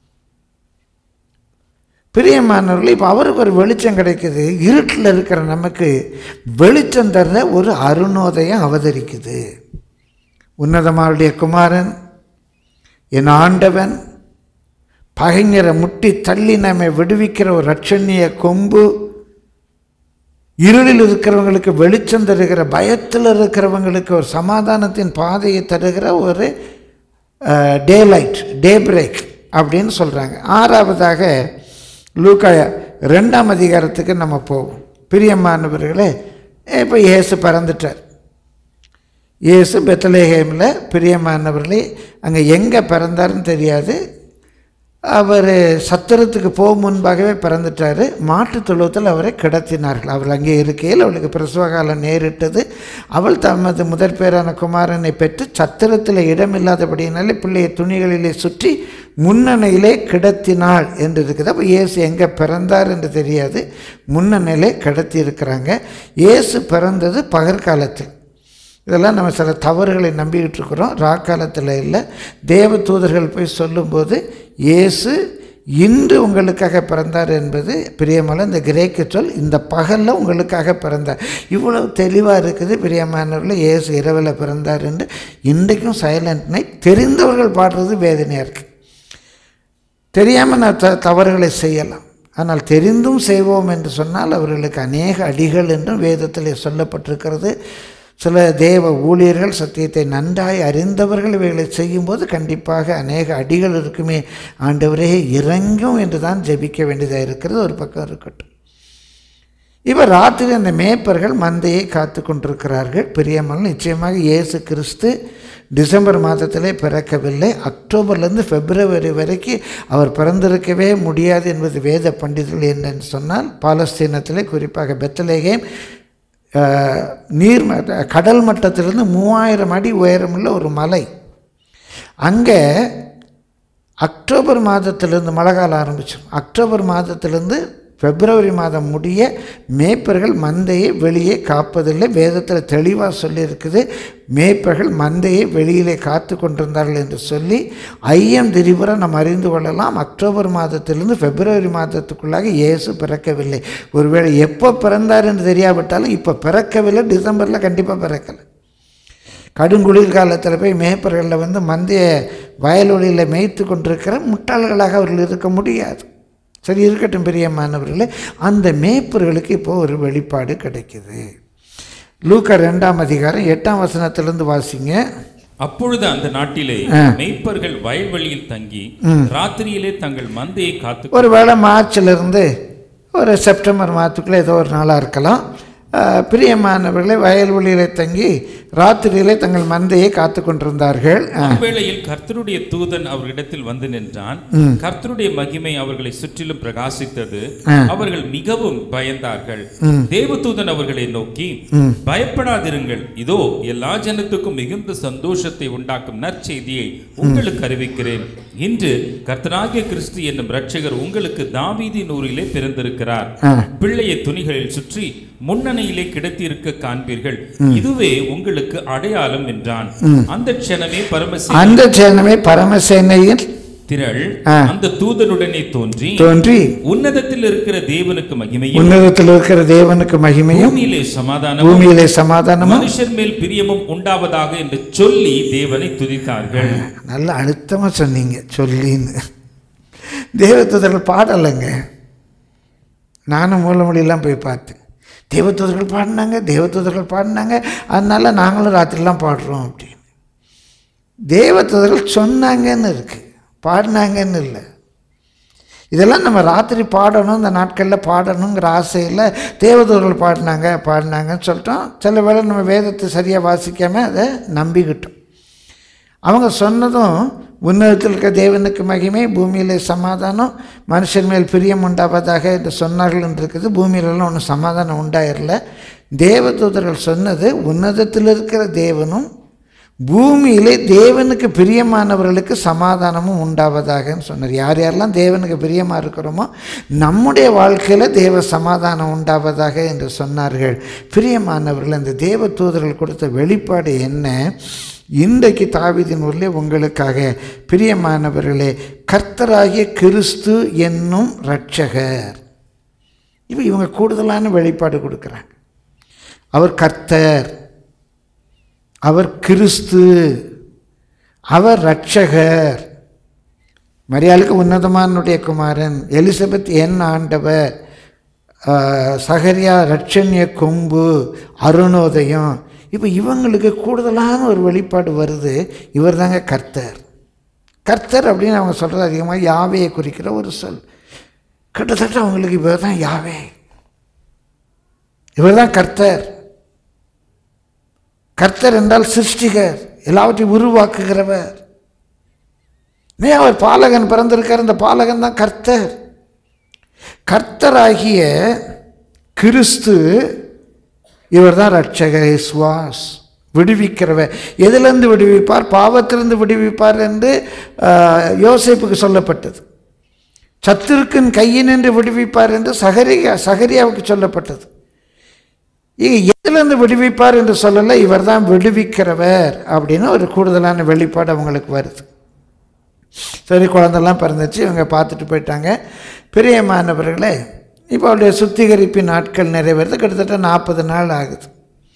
பிரியமானவர்களே இப்போ அவருக்கு ஒரு வெளிச்சம் கிடைக்குது இருட்டில் இருக்கிற நமக்கு வெளிச்சம் தர ஒரு அருணோதயம் அவதரிக்குது உன்னதமாருடைய குமாரன் என் ஆண்டவன் பகைஞரை முட்டி தள்ளி நம்மை விடுவிக்கிற ஒரு ரட்சணிய கொம்பு இருளில் இருக்கிறவங்களுக்கு வெளிச்சம் தருகிற பயத்தில் இருக்கிறவங்களுக்கு ஒரு சமாதானத்தின் பாதையை தருகிற ஒரு டே லைட் டே பிரேக் அப்படின்னு சொல்கிறாங்க ஆறாவதாக லூக்கா ரெண்டாம் அதிகாரத்துக்கு நம்ம போவோம் பிரியமானவர்களே இப்போ இயேசு பறந்துட்டார் இயேசு பெத்தலேஹேமில் பிரியமானவர்களே அங்கே எங்கே பிறந்தாருன்னு தெரியாது அவர் சத்திரத்துக்கு போக முன்பாகவே பிறந்துட்டார் மாட்டுத் தொழுவத்தில் அவரை கிடத்தினார்கள் அவர் அங்கே இருக்கையில் அவளுக்கு பிரசவ காலம் நேரிட்டது அவள் தமது முதற் பேரான குமாரனை பெற்று சத்திரத்தில் இடமில்லாதபடியினாலே பிள்ளையை துணிகளிலே சுற்றி முன்னணையிலே கிடத்தினாள் என்று இருக்குது அப்போ இயேசு எங்கே பிறந்தார் என்று தெரியாது முன்னணையிலே கிடத்தி இருக்கிறாங்க இயேசு பிறந்தது பகற்காலத்தில் இதெல்லாம் நம்ம சில தவறுகளை நம்பிக்கிட்டு இருக்கிறோம் ராக்காலத்தில் இல்லை தேவ தூதர்கள் போய் சொல்லும்போது இயேசு இன்று உங்களுக்காக பிறந்தார் என்பது பிரியமான இந்த கிரேக்க சொல் இந்த பகலில் உங்களுக்காக பிறந்தார் இவ்வளவு தெளிவாக இருக்குது பிரியமானவர்கள் இயேசு இரவில் பிறந்தார் என்று இன்றைக்கும் சைலண்ட் நைட் தெரிந்தவர்கள் பாடுறது வேதனையாக இருக்குது தெரியாமல் நான் த தவறுகளை செய்யலாம் ஆனால் தெரிந்தும் செய்வோம் என்று சொன்னால் அவர்களுக்கு அநேக அடிகள் என்றும் வேதத்தில் சொல்லப்பட்டிருக்கிறது சில தேவ ஊழியர்கள் சத்தியத்தை நன்றாய் அறிந்தவர்கள் இவைகளை செய்யும்போது கண்டிப்பாக அநேக அடிகள் இருக்குமே ஆண்டவரே இறங்கும் என்று தான் ஜெபிக்க வேண்டியதாக இருக்கிறது ஒரு பக்கம் இருக்கட்டும் இப்போ ராத்திரி அந்த மேய்ப்பர்கள் மந்தையை காத்து கொண்டிருக்கிறார்கள் பிரியமல் நிச்சயமாக இயேசு கிறிஸ்து டிசம்பர் மாதத்திலே பிறக்கவில்லை அக்டோபர்லேருந்து பிப்ரவரி வரைக்கும் அவர் பிறந்திருக்கவே முடியாது என்பது வேத பண்டிதர்கள் என்னன்னு சொன்னால் பாலஸ்தீனத்திலே குறிப்பாக பெத்தலேகேம் அஹ், நீர் மட்ட- கடல் மட்டத்திலிருந்து மூவாயிரம் அடி உயரமுள்ள ஒரு மலை அங்கே அக்டோபர் மாதத்திலிருந்து மழை காலம் ஆரம்பிச்சிடும் அக்டோபர் மாதத்திலிருந்து பிப்ரவரி மாதம் முடிய மேய்ப்பர்கள் மந்தையை வெளியே காப்பதில்லை வேதத்தில் தெளிவாக சொல்லியிருக்குது மேய்ப்பர்கள் மந்தையை வெளியிலே காத்து கொண்டிருந்தார்கள் என்று சொல்லி ஐயம் திரிபுரம் நாம் அறிந்து கொள்ளலாம் அக்டோபர் மாதத்திலிருந்து பிப்ரவரி மாதத்துக்குள்ளாக இயேசு பிறக்கவில்லை ஒருவேளை எப்போ பிறந்தார் என்று தெரியாவிட்டாலும் இப்போ பிறக்கவில்லை டிசம்பரில் கண்டிப்பாக பிறக்கலை கடுங்குளிர் காலத்தில் போய் மேய்ப்பர்களில் வந்து மந்திய வயலொலியில் மேய்த்து கொண்டிருக்கிற முட்டாள்களாக அவர்கள் இருக்க முடியாது சரி இருக்கட்டும் பிரியமானவர்களே அந்த மேய்ப்பர்களுக்கு இப்போ ஒரு வெளிப்பாடு கிடைக்குது லூக்கா ரெண்டாம் அதிகாரம் எட்டாம் வசனத்திலிருந்து வாசிங்க அப்பொழுது அந்த நாட்டிலே ஆ. மேய்ப்பர்கள் வயல்வெளியில் தங்கி ராத்திரியிலே தங்கள் மந்தையை காத்து ஒருவேளை மார்ச்சிலிருந்து ஒரு செப்டம்பர் மாதத்துக்குள்ளே ஏதோ ஒரு நாளாக இருக்கலாம் ஆஹ், பிரியமானவர்களே வயல்வெளியிலே தங்கி ராத்திரியிலே தங்கள் மந்தையை காத்து கொண்டிருந்தார்கள் ஆ. அவ்வேளையில் கர்த்தருடைய தூதன் அவர்களிடத்தில் வந்து நின்றான் கர்த்தருடைய மகிமை அவர்களை சுற்றிலும் பிரகாசித்தது அவர்கள் மிகவும் பயந்தார்கள் தேவதூதன் அவர்களை நோக்கி பயப்படாதிருங்கள் இதோ எல்லா ஜனத்துக்கும் மிகுந்த சந்தோஷத்தை உண்டாக்கும் நற்செய்தியை உங்களுக்கு அறிவிக்கிறேன் இன்று கர்த்தராகிய கிறிஸ்து என்னும் இரட்சகர் உங்களுக்கு தாவீதின் ஊரிலே பிறந்திருக்கிறார் ஆ. பிள்ளையை துணிகளில் சுற்றி முன்னணியிலே கிடத்தியிருக்க காண்பீர்கள் இதுவே உங்களுக்கு அடையாளம் என்றான் அந்த க்ஷணமே பரமசி அந்த சேனமே பரமசேனையில் திரள் ஆ. அந்த தூதனுடனே தோன்றி தோன்றி உன்னதத்தில் இருக்கிற தேவனுக்கு மகிமையும் உன்னதத்தில் இருக்கிற தேவனுக்கு மகிமையும் பூமியிலே சமாதானமும் பூமியிலே சமாதானமும் மனுஷர் மேல் பிரியமும் உண்டாவதாக என்று சொல்லி தேவனை துதித்தார்கள் நல்ல அழுத்தமாக சொன்னீங்க சொல்லின்னு தேவதூதர்கள் பாடலைங்க நானும் மூலமொழியெல்லாம் போய் பார்த்தேன் தேவதூதர்கள் பாடினாங்க தேவதூதர்கள் பாடினாங்க அதனால நாங்களும் ராத்திரிலாம் பாடுறோம் அப்படின்னு தேவதூதர்கள் சொன்னாங்கன்னு இருக்கு பாடினாங்கன்னு இல்லை இதெல்லாம் நம்ம ராத்திரி பாடணும் இந்த நாட்களில் பாடணுங்கிற ஆசையில் தேவதூதர்கள் பாடினாங்க பாடினாங்கன்னு சொல்லிட்டோம் சில வேளை நம்ம வேதத்தை சரியாக வாசிக்காமல் அதை நம்பிக்கிட்டோம் அவங்க சொன்னதும் உன்னதத்தில் இருக்க தேவனுக்கு மகிமை பூமியிலே சமாதானம் மனுஷன் மேல் பிரியம் உண்டாவதாக என்று சொன்னார்கள் என்று இருக்குது பூமியிலலாம் ஒன்றும் சமாதானம் உண்டாயிரல தேவதூதர்கள் சொன்னது உன்னதத்தில் இருக்கிற தேவனும் பூமியிலே தேவனுக்கு பிரியமானவர்களுக்கு சமாதானமும் உண்டாவதாகன்னு சொன்னார் யார் யாரெல்லாம் தேவனுக்கு பிரியமாக இருக்கிறோமோ நம்முடைய வாழ்க்கையில் தேவ சமாதானம் உண்டாவதாக என்று சொன்னார்கள் பிரியமானவர்கள் அந்த தேவ தூதர்கள் கொடுத்த வெளிப்பாடு என்ன இன்றைக்கு தாவீதின் ஊரிலே உங்களுக்காக பிரியமானவர்களே கர்த்தராகிய கிறிஸ்து என்னும் இரட்சகர் இப்போ இவங்க கூடுதலான வெளிப்பாடு கொடுக்குறாங்க அவர் கர்த்தர் அவர் கிறிஸ்து அவர் இரட்சகர் மரியாளுக்கு உன்னதமானுடைய குமாரன் எலிசபெத் என் ஆண்டவர் ஆஹ், சகரியா ரட்சண்ய கொம்பு அருணோதயம் இப்போ இவங்களுக்கு கூடுதலான ஒரு வெளிப்பாடு வருது இவர் தாங்க கர்த்தர் கர்த்தர் அப்படின்னு அவங்க சொல்கிறது அதிகமாக யாவையை குறிக்கிற ஒரு சொல் கிட்டத்தட்ட அவங்களுக்கு இவர் தான் யாவே இவர் தான் கர்த்தர் கர்த்தர் என்றால் சிருஷ்டிகர் எல்லாவற்றையும் உருவாக்குகிறவர் ஏன் அவர் பாலகன் பிறந்திருக்கார் இந்த பாலகன் தான் கர்த்தர் கர்த்தராகிய கிறிஸ்து இவர் தான் ரட்சகர் சுவாஸ் விடுவிக்கிறவர் எதிலிருந்து விடுவிப்பார் பாவத்திலிருந்து விடுவிப்பார் என்று ஆஹ், யோசேப்புக்கு சொல்லப்பட்டது சத்துருக்கின் கையினின்று விடுவிப்பார் என்று சகரியா சகரியாவுக்கு சொல்லப்பட்டது இங்க எதிலிருந்து விடுவிப்பார் என்று சொல்லலை இவர் தான் விடுவிக்கிறவர் அப்படின்னு ஒரு கூடுதலான வெளிப்பாடு அவங்களுக்கு வருது சரி குழந்தெல்லாம் பிறந்துச்சு இவங்க பார்த்துட்டு போயிட்டாங்க பிரியமானவர்களே இப்போ அவருடைய சுத்திகரிப்பின் நாட்கள் நிறைவேறது கிட்டத்தட்ட நாற்பது நாள் ஆகுது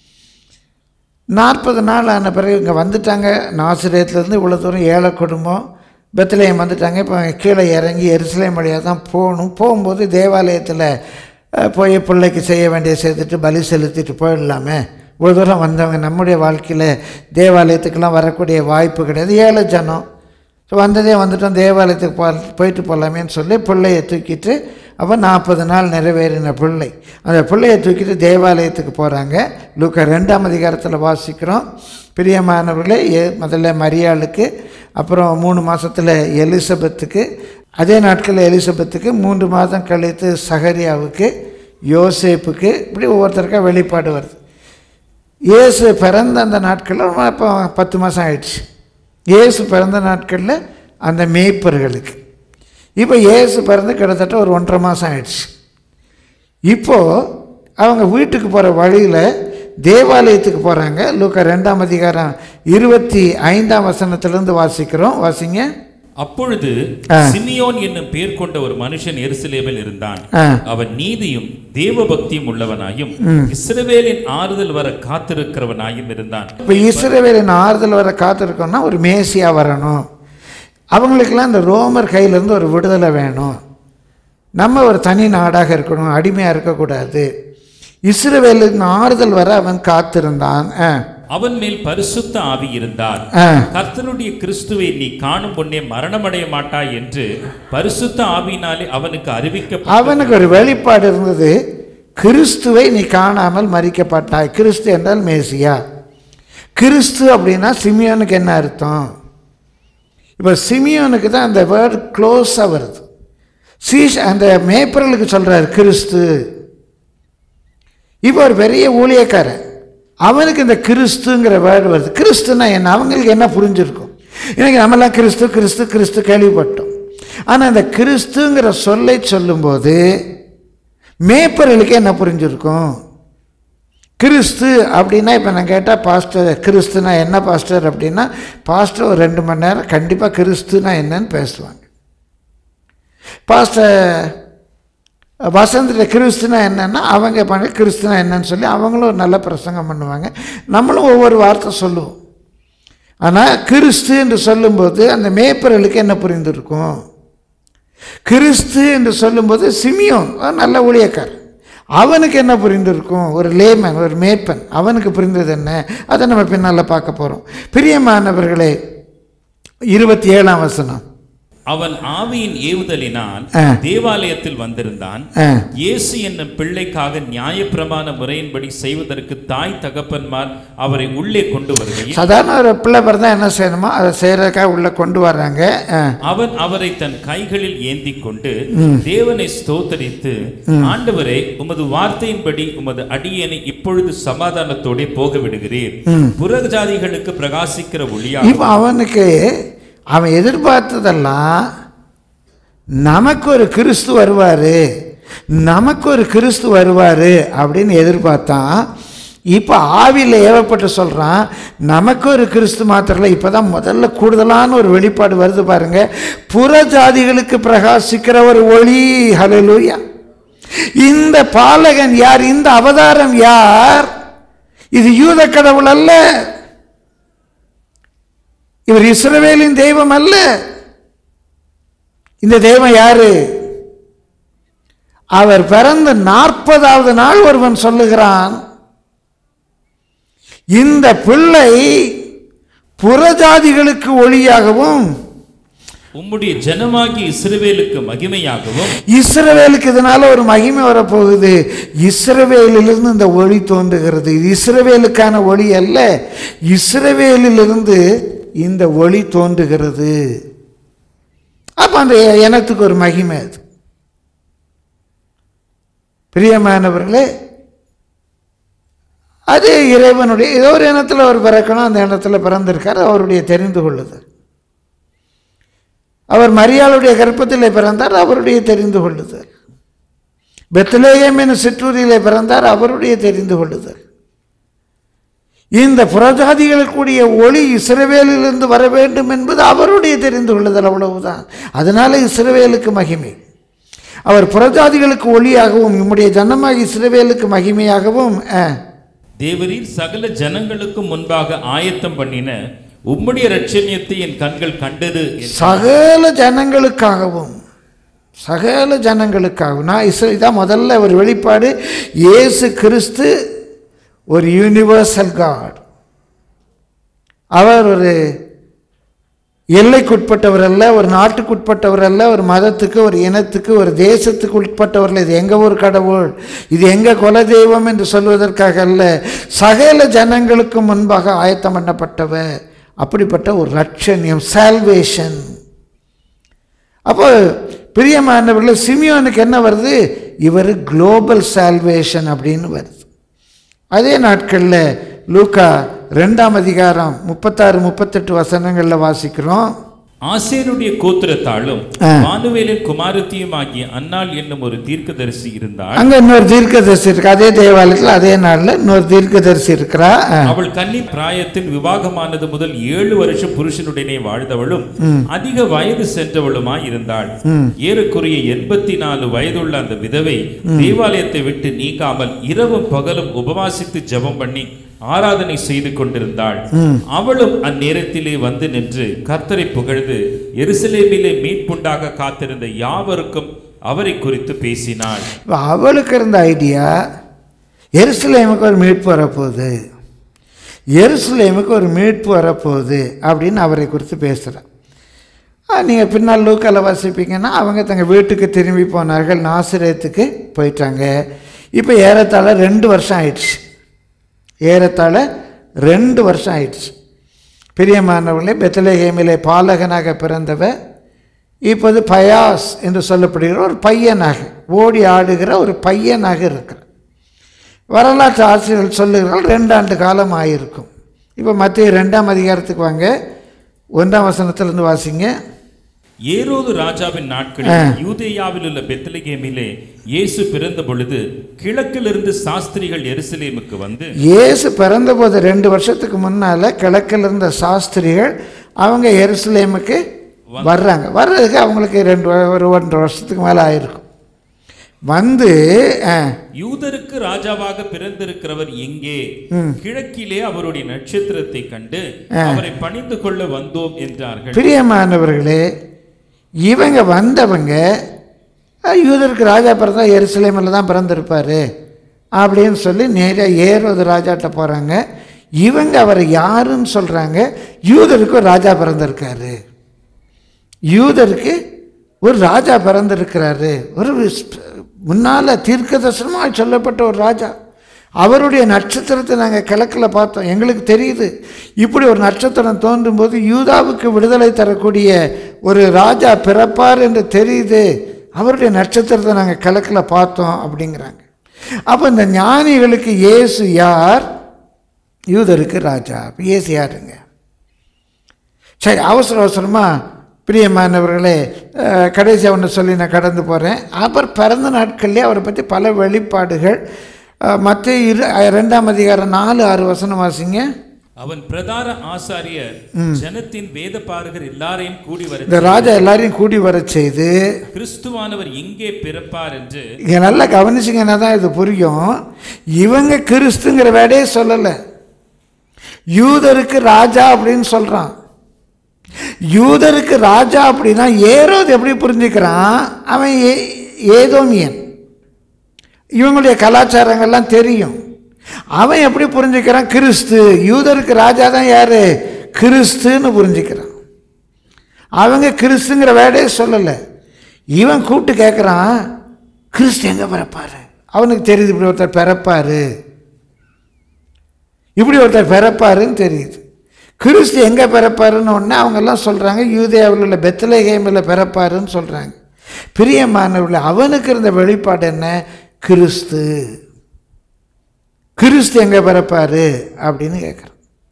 நாற்பது நாள் ஆன பிறகு இங்கே வந்துட்டாங்க நாசிரியத்துலேருந்து இவ்வளோ தூரம் ஏழை குடும்பம் பெத்லேயம் வந்துட்டாங்க இப்போ கீழே இறங்கி எருசலேம் வழியாக தான் போகணும் போகும்போது தேவாலயத்தில் அஹ், போய் பிள்ளைக்கு செய்ய வேண்டிய செய்துட்டு பலி செலுத்திட்டு போயிடலாமே இவ்வளோ தூரம் வந்தவங்க நம்முடைய வாழ்க்கையில் தேவாலயத்துக்கெல்லாம் வரக்கூடிய வாய்ப்பு கிடையாது ஏழை ஜனம் ஸோ வந்ததே வந்துட்டோம் தேவாலயத்துக்கு போ போயிட்டு போகலாமேன்னு சொல்லி பிள்ளையை தூக்கிட்டு அப்போ நாற்பது நாள் நிறைவேறின பிள்ளை அந்த பிள்ளையை தூக்கிட்டு தேவாலயத்துக்கு போகிறாங்க லூக்கா ரெண்டாம் அதிகாரத்தில் வாசிக்கிறோம் பிரியமானவர்களே ஏ முதல்ல மரியாளுக்கு அப்புறம் மூணு மாதத்தில் எலிசபெத்துக்கு அதே நாட்களில் எலிசபெத்துக்கு மூன்று மாதம் கழித்து சகரியாவுக்கு யோசேப்புக்கு இப்படி ஒவ்வொருத்தருக்கா வெளிப்பாடு வருது இயேசு பிறந்த அந்த நாட்களில் இப்போ பத்து மாதம் ஆயிடுச்சு இயேசு பிறந்த நாட்களில் அந்த மேய்ப்பர்களுக்கு இப்போ இயேசு பிறந்து கிட்டத்தட்ட ஒரு ஒன்றரை மாதம் ஆயிடுச்சு இப்போது அவங்க வீட்டுக்கு போகிற வழியில் தேவாலயத்துக்கு போகிறாங்க லூக்கா ரெண்டாம் அதிகாரம் இருபத்தி ஐந்தாம் வசனத்திலிருந்து வாசிக்கிறோம் வாசிங்க அப்பொழுது ஆ. சிமியோன் என்னும் பேர் கொண்ட ஒரு மனுஷன் எருசலேமில் இருந்தான் ஆ அவன் நீதியும் தேவபக்தியும் உள்ளவனாயும் இஸ்ரவேலின் ஆறுதல் வர காத்திருக்கிறவனாயும் இருந்தான் இப்போ இஸ்ரவேலின் ஆறுதல் வர காத்திருக்கோம்னா ஒரு மேசியா வரணும் அவங்களுக்கெல்லாம் இந்த ரோமர் கையிலேருந்து ஒரு விடுதலை வேணும் நம்ம ஒரு தனி நாடாக இருக்கணும் அடிமையாக இருக்கக்கூடாது இஸ்ரவேலின் ஆறுதல் வர அவன் காத்திருந்தான் ஆ அவன் மேல் பரிசுத்த ஆவி இருந்தார் ஆ கர்த்தனுடைய கிறிஸ்துவை நீ காணும் முன்னே மரணமடைய மாட்டாய் என்று பரிசுத்த ஆவியினாலே அவனுக்கு அறிவிக்க அவனுக்கு ஒரு வெளிப்பாடு இருந்தது கிறிஸ்துவை நீ காணாமல் மறிக்கப்பட்டாய் கிறிஸ்து என்றால் மேசியா கிறிஸ்து அப்படின்னா சிமியோனுக்கு என்ன அர்த்தம் இப்போ சிமியோனுக்கு தான் அந்த வேர்டு க்ளோஸாக வருது சீஷ் அந்த மேப்பரலுக்கு சொல்கிறார் கிறிஸ்து இப்போ ஒரு பெரிய ஊழியக்காரன் அவனுக்கு இந்த கிறிஸ்துங்கிற வேர்டு வருது கிறிஸ்துனா என்ன அவங்களுக்கு என்ன புரிஞ்சிருக்கும் இன்னைக்கு நம்மலாம் கிறிஸ்து கிறிஸ்து கிறிஸ்து கேள்விப்பட்டோம் ஆனால் இந்த கிறிஸ்துங்கிற சொல்லை சொல்லும்போது மேப்பர்களுக்கு என்ன புரிஞ்சிருக்கும் கிறிஸ்து அப்படின்னா இப்போ நான் கேட்டால் பாஸ்டர் கிறிஸ்துனா என்ன பாஸ்டர் அப்படின்னா பாஸ்டர் ஒரு ரெண்டு மணி நேரம் கண்டிப்பாக கிறிஸ்துனா என்னன்னு பேசுவாங்க பாஸ்டர் வசந்திர கிறிஸ்துனா என்னன்னா அவங்க பண்ண கிறிஸ்துனா என்னன்னு சொல்லி அவங்களும் ஒரு நல்ல பிரசங்கம் பண்ணுவாங்க நம்மளும் ஒவ்வொரு வார்த்தை சொல்லுவோம் ஆனால் கிறிஸ்து என்று சொல்லும்போது அந்த மேய்ப்பர்களுக்கு என்ன புரிந்திருக்கும் கிறிஸ்து என்று சொல்லும்போது சிமியோன் அவன் நல்ல ஊழியக்காரன் அவனுக்கு என்ன புரிந்திருக்கும் ஒரு லேமன் ஒரு மேய்ப்பன் அவனுக்கு புரிந்தது என்ன அதை நம்ம பின்னால் பார்க்க போகிறோம் பிரியமானவர்களே இருபத்தி ஏழாம் வசனம் அவன் ஆவியின் ஏவுதலினால் ஆ. தேவாலயத்தில் வந்திருந்தான் ஆ இயேசு என்னும் பிள்ளைக்காக நியாயப்பிரமாண முறையின்படி செய்வதற்கு தாய் தகப்பன்மார் அவரை உள்ளே கொண்டு வருகையில் சாதாரண ஒரு பிள்ளை பிறந்தா என்ன செய்யணுமோ அதை செய்கிறதுக்காக உள்ளே கொண்டு வர்றாங்க ஆ அவன் அவரை தன் கைகளில் ஏந்தி கொண்டு தேவனை ஸ்தோத்தரித்து ஆண்டவரே உமது வார்த்தையின்படி உமது அடியேனை இப்பொழுது சமாதானத்தோடே போக விடுகிறீர் புறஜாதிகளுக்கு பிரகாசிக்கிற ஒளியா இப்போ அவனுக்கு அவன் எதிர்பார்த்ததெல்லாம் நமக்கு ஒரு கிறிஸ்து வருவார் நமக்கு ஒரு கிறிஸ்து வருவார் அப்படின்னு எதிர்பார்த்தான் இப்போ ஆவியில் ஏவப்பட்டு சொல்கிறான் நமக்கு ஒரு கிறிஸ்து மாத்திரம் இல்லை இப்போ தான் முதல்ல கூடுதலான ஒரு வெளிப்பாடு வருது பாருங்க புற ஜாதிகளுக்கு பிரகாசிக்கிற ஒரு ஒளி ஹalleluya இந்த பாலகன் யார் இந்த அவதாரம் யார் இது யூத கடவுள் அல்ல இவர் இஸ்ரவேலின் தெய்வம் அல்ல இந்த தெய்வம் யாரு அவர் பிறந்த நாற்பதாவது நாள் ஒருவன் சொல்லுகிறான் இந்த பிள்ளை புறஜாதிகளுக்கு ஒளியாகவும் உம்முடைய ஜனமாகி இஸ்ரவேலுக்கு மகிமையாகவும் இஸ்ரவேலுக்கு இதனால ஒரு மகிமை வரப்போகுது இஸ்ரவேலிலிருந்து இந்த ஒளி தோன்றுகிறது இது இஸ்ரவேலுக்கான ஒளி அல்ல இஸ்ரவேலிலிருந்து இந்த ஒளி தோன்றுகிறது அப்ப அந்த இனத்துக்கு ஒரு மகிமை அது பிரியமானவர்களே அது இறைவனுடைய ஏதோ ஒரு இனத்தில் அவர் பிறக்கணும் அந்த இனத்தில் பிறந்திருக்கார் அவருடைய தெரிந்து கொள்ளுதல் அவர் மரியாளுடைய கர்ப்பத்திலே பிறந்தார் அவருடைய தெரிந்து கொள்ளுதல் பெத்லேயம் எனும் சிற்றூரிலே பிறந்தார் அவருடைய தெரிந்து கொள்ளுதல் இந்த புறஜாதிகளுக்குரிய ஒளி இஸ்ரவேலிலிருந்து வர வேண்டும் என்பது அவருடைய தெரிந்து கொள்ளுதல் அவ்வளவுதான் அதனால இஸ்ரவேலுக்கு மகிமை அவர் புறஜாதிகளுக்கு ஒளியாகவும் நம்முடைய ஜனமாக இஸ்ரவேலுக்கு மகிமையாகவும் அஹ், தேவரீர் சகல ஜனங்களுக்கும் முன்பாக ஆயத்தம் பண்ணின உம்முடைய ரட்சணியத்தை என் கண்கள் கண்டது என்று சகல ஜனங்களுக்காகவும் சகல ஜனங்களுக்காகவும் நான் இஸ்ரே இதான் முதல்ல ஒரு வெளிப்பாடு இயேசு கிறிஸ்து ஒரு யூனிவர்சல் காட் அவர் ஒரு எல்லைக்குட்பட்டவர் அல்ல ஒரு நாட்டுக்குட்பட்டவர் அல்ல ஒரு மதத்துக்கு ஒரு இனத்துக்கு ஒரு தேசத்துக்கு உட்பட்டவர் அல்ல இது எங்க ஒரு கடவுள் இது எங்க குலதெய்வம் என்று சொல்வதற்காக அல்ல சகல ஜனங்களுக்கு முன்பாக ஆயத்தம் பண்ணப்பட்டவர் அப்படிப்பட்ட ஒரு ரட்சணியம் சால்வேஷன் அப்போ பிரியமானவர்களே சிமியோனுக்கு என்ன வருது இவர் குளோபல் சால்வேஷன் அப்படின்னு வருது அதே நாட்களில் லூக்கா ரெண்டாம் அதிகாரம் முப்பத்தாறு முப்பத்தெட்டு வசனங்களில் வாசிக்கிறோம் ஆசேருடைய கோத்திரத்தாலும் ஆ. மானுவேலின் குமாரத்தியும் ஆகிய அன்னாள் என்னும் ஒரு தீர்க்கதரிசி இருந்தாள் அங்கே இன்னொரு தீர்க்கதரிசி இருக்கு அதே தேவாலயத்தில் அதே நாளில் இன்னொரு தீர்க்கதரிசி இருக்கிறா ஆ. அவள் கன்னி பிராயத்தில் விவாகமானது முதல் ஏழு வருஷம் புருஷனுடனே வாழ்ந்தவளும் அதிக வயது சென்றவளுமாய் இருந்தாள் ஏறக்குறைய எண்பத்தி நாலு வயதுள்ள அந்த விதவை தேவாலயத்தை விட்டு நீங்காமல் இரவும் பகலும் உபவாசித்து ஜெபம் பண்ணி ஆராதனை செய்து கொண்டிருந்தாள் அவளும் அந்நேரத்திலே வந்து நின்று கர்த்தரை புகழ்ந்து எருசலேமிலே மீட்புண்டாக காத்திருந்த யாவருக்கும் அவரை குறித்து பேசினாள் இப்ப அவளுக்கு இருந்த ஐடியா எருசலேமுக்கு ஒரு மீட்பு வரப்போகுது எருசலேமுக்கு ஒரு மீட்பு வரப்போகுது அப்படின்னு அவரை குறித்து பேசுகிறார் நீங்கள் பின்னால் லூக்கால வாசிப்பீங்கன்னா அவங்க தங்கள் வீட்டுக்கு திரும்பி போனார்கள் நாசிரியத்துக்கு போயிட்டாங்க இப்போ ஏறத்தாழ ரெண்டு வருஷம் ஆயிடுச்சு ஏறத்தாழ ரெண்டு வருஷம் ஆயிடுச்சு பிரியமானவர்களே பெத்தலேஹேமிலே பாலகனாக பிறந்தவர் இப்போது பயாஸ் என்று சொல்லப்படுகிற ஒரு பையனாக ஓடி ஆடுகிற ஒரு பையனாக இருக்கிறார் வரலாற்று ஆசிரியர்கள் சொல்லுகிறார்கள் ரெண்டாண்டு காலம் ஆயிருக்கும் இப்போ மத்திய ரெண்டாம் அதிகாரத்துக்கு வாங்க ஒன்றாம் வசனத்திலிருந்து வாசிங்க ஏரோது ராஜாவின் நாட்களில் யூதேயாவில் உள்ள பெத்லகேமிலே இயேசு பிறந்த பொழுது கிழக்கிலிருந்து சாஸ்திரிகள் எருசலேமுக்கு வந்து இயேசு பிறந்தபோது ரெண்டு வருஷத்துக்கு முன்னால் கிழக்கில் இருந்த சாஸ்திரிகள் அவங்க எருசலேமுக்கு வர்றாங்க வர்றதுக்கு அவங்களுக்கு ரெண்டு வ- ஒரு ஒன்றரை வருஷத்துக்கு மேலே ஆயிருக்கும் வந்து ஆ, யூதருக்கு ராஜாவாக பிறந்திருக்கிறவர் எங்கே கிழக்கிலே அவருடைய நட்சத்திரத்தை கண்டு அவரை பணிந்து கொள்ள வந்தோம் என்றார்கள் பிரியமானவர்களே இவங்க வந்தவங்க அஹ், யூதருக்கு ராஜா பிறந்தா எருசலேமில் தான் பிறந்திருப்பார் அப்படின்னு சொல்லி நேராக ஏறுவது ராஜாட்ட போகிறாங்க இவங்க அவரை யாருன்னு சொல்கிறாங்க யூதருக்கு ஒரு ராஜா பிறந்திருக்காரு யூதருக்கு ஒரு ராஜா பிறந்திருக்கிறாரு ஒரு முன்னால் தீர்க்க தரிசனமாக சொல்லப்பட்ட ஒரு ராஜா அவருடைய நட்சத்திரத்தை நாங்கள் கிழக்கில் பார்த்தோம் எங்களுக்கு தெரியுது இப்படி ஒரு நட்சத்திரம் தோன்றும் போது யூதாவுக்கு விடுதலை தரக்கூடிய ஒரு ராஜா பிறப்பார் என்று தெரியுது அவருடைய நட்சத்திரத்தை நாங்கள் கிழக்கில் பார்த்தோம் அப்படிங்கிறாங்க அப்போ இந்த ஞானிகளுக்கு இயேசு யார் யூதருக்கு ராஜா அப்ப இயேசு யாருங்க சரி அவசர அவசரமாக பிரியமானவர்களே அஹ், கடைசியா ஒன்று சொல்லி நான் கடந்து போகிறேன் அவர் பிறந்த நாட்கள்லேயே அவரை பற்றி பல வெளிப்பாடுகள் மற்ற இரு அஹ், ரெண்டாம் அதிகாரம் நாலு ஆறு வசனம் வாசிங்க அவன் பிரதான ஆசாரியர் ஜனத்தின் வேத பாரகர் எல்லாரையும் கூடி வர இந்த ராஜா எல்லாரையும் கூடி வர செய்து கிறிஸ்துவானவர் எங்கே பிறப்பார் என்று இங்கே நல்லா கவனிச்சிங்கன்னா தான் இது புரியும் இவங்க கிறிஸ்துங்கிற வேடையே சொல்லலை யூதருக்கு ராஜா அப்படின்னு சொல்கிறான் யூதருக்கு ராஜா அப்படின்னா ஏரோது எப்படி புரிஞ்சுக்கிறான் அவன் ஏ ஏதோமியன் இவங்களுடைய கலாச்சாரங்கள்லாம் தெரியும் அவன் எப்படி புரிஞ்சுக்கிறான் கிறிஸ்து யூதருக்கு ராஜா தான் யாரு கிறிஸ்துன்னு புரிஞ்சுக்கிறான் அவங்க கிறிஸ்துங்கிற வேடையே சொல்லலை இவன் கூப்பிட்டு கேட்குறான் கிறிஸ்து எங்கே பிறப்பாரு அவனுக்கு தெரியுது இப்படி ஒருத்தர் பிறப்பாரு இப்படி ஒருத்தர் பிறப்பாருன்னு தெரியுது கிறிஸ்து எங்கே பிறப்பாருன்னு ஒன்று அவங்கெல்லாம் சொல்கிறாங்க யூதேயாவில் உள்ள பெத்தலேகேமில் பிறப்பாருன்னு சொல்கிறாங்க பிரியமானவர்களே அவனுக்கு இருந்த வெளிப்பாடு என்ன கிறிஸ்து கிறிஸ்து எங்கே பிறப்பாரு அப்படின்னு கேட்குறான்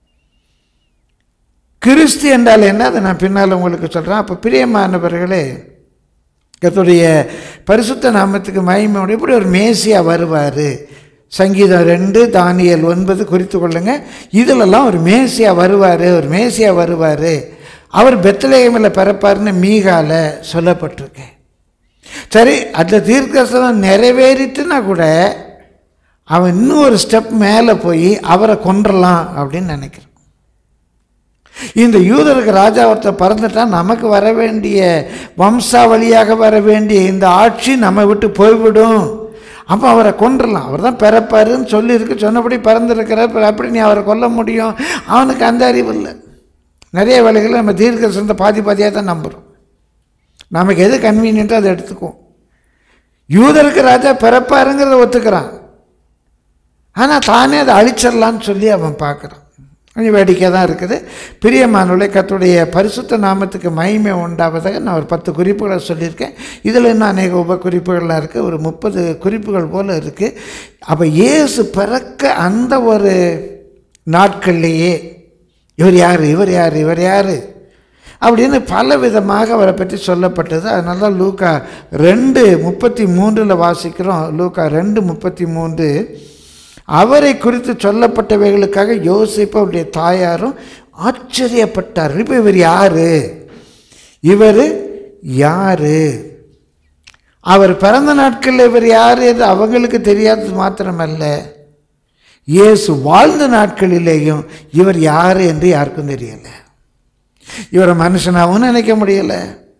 கிறிஸ்து என்றால் என்ன அதை நான் பின்னால் உங்களுக்கு சொல்கிறேன் அப்போ பிரியமானவர்களே கர்த்தருடைய பரிசுத்த நாமத்துக்கு மகிமையோடு இப்படி ஒரு மேசியா வருவார் சங்கீதம் ரெண்டு தானியல் ஒன்பது குறித்து கொள்ளுங்க இதிலெல்லாம் ஒரு மேசியா வருவார் ஒரு மேசியா வருவார் அவர் பெத்தலேகமில் பிறப்பார்னு மீகால சொல்லப்பட்டிருக்கு சரி அந்த தீர்க்கதரிசனம் நிறைவேறிட்டுனா கூட அவன் இன்னும் ஒரு ஸ்டெப் மேலே போய் அவரை கொன்றலாம் அப்படின்னு நினைக்கிறான் இந்த யூதருக்கு ராஜா ஒருத்தர் பறந்துட்டா நமக்கு வர வேண்டிய வம்சாவளியாக வர வேண்டிய இந்த ஆட்சி நம்ம விட்டு போய்விடும் அப்போ அவரை கொன்றலாம் அவர் தான் பிறப்பாருன்னு சொல்லியிருக்கு சொன்னபடி பிறந்திருக்கிறார் அப்படி நீ அவரை கொல்ல முடியும் அவனுக்கு அந்த அறிவு இல்லை நிறைய வேலைகளை நம்ம தீர்க்க சொந்த பாதி பாதியாக தான் நம்புகிறோம் நமக்கு எது கன்வீனியன்ட்டோ அதை எடுத்துக்குவோம் யூதருக்கு ராஜா பிறப்பாருங்கிறத ஒத்துக்கிறான் ஆனால் தானே அதை அழிச்சிடலான்னு சொல்லி அவன் பார்க்குறான் கொஞ்சம் வேடிக்கை தான் இருக்குது பிரியமானவர்களே கர்த்தருடைய பரிசுத்த நாமத்துக்கு மகிமை உண்டாவதாக நான் ஒரு பத்து குறிப்புகளை சொல்லியிருக்கேன் இதில் இன்னும் அநேக உப குறிப்புகள்லாம் இருக்குது ஒரு முப்பது குறிப்புகள் போல் இருக்குது அப்போ இயேசு பிறக்க அந்த ஒரு நாட்கள்லேயே இவர் யார் இவர் யார் இவர் யார் அப்படின்னு பல விதமாக அவரை பற்றி சொல்லப்பட்டது அதனால தான் லூக்கா ரெண்டு முப்பத்தி மூன்றில் வாசிக்கிறோம் லூக்கா ரெண்டு முப்பத்தி மூன்று அவரை குறித்து சொல்லப்பட்டவைகளுக்காக யோசிப்பு அவருடைய தாயாரும் ஆச்சரியப்பட்டார் இப்போ இவர் யார் இவர் யார் அவர் பிறந்த நாட்களில் இவர் யார் என்று அவங்களுக்கு தெரியாதது மாத்திரமல்ல இயேசு வாழ்ந்த நாட்களிலேயும் இவர் யார் என்று யாருக்கும் தெரியலை இவரை மனுஷனாகவும் நினைக்க முடியலை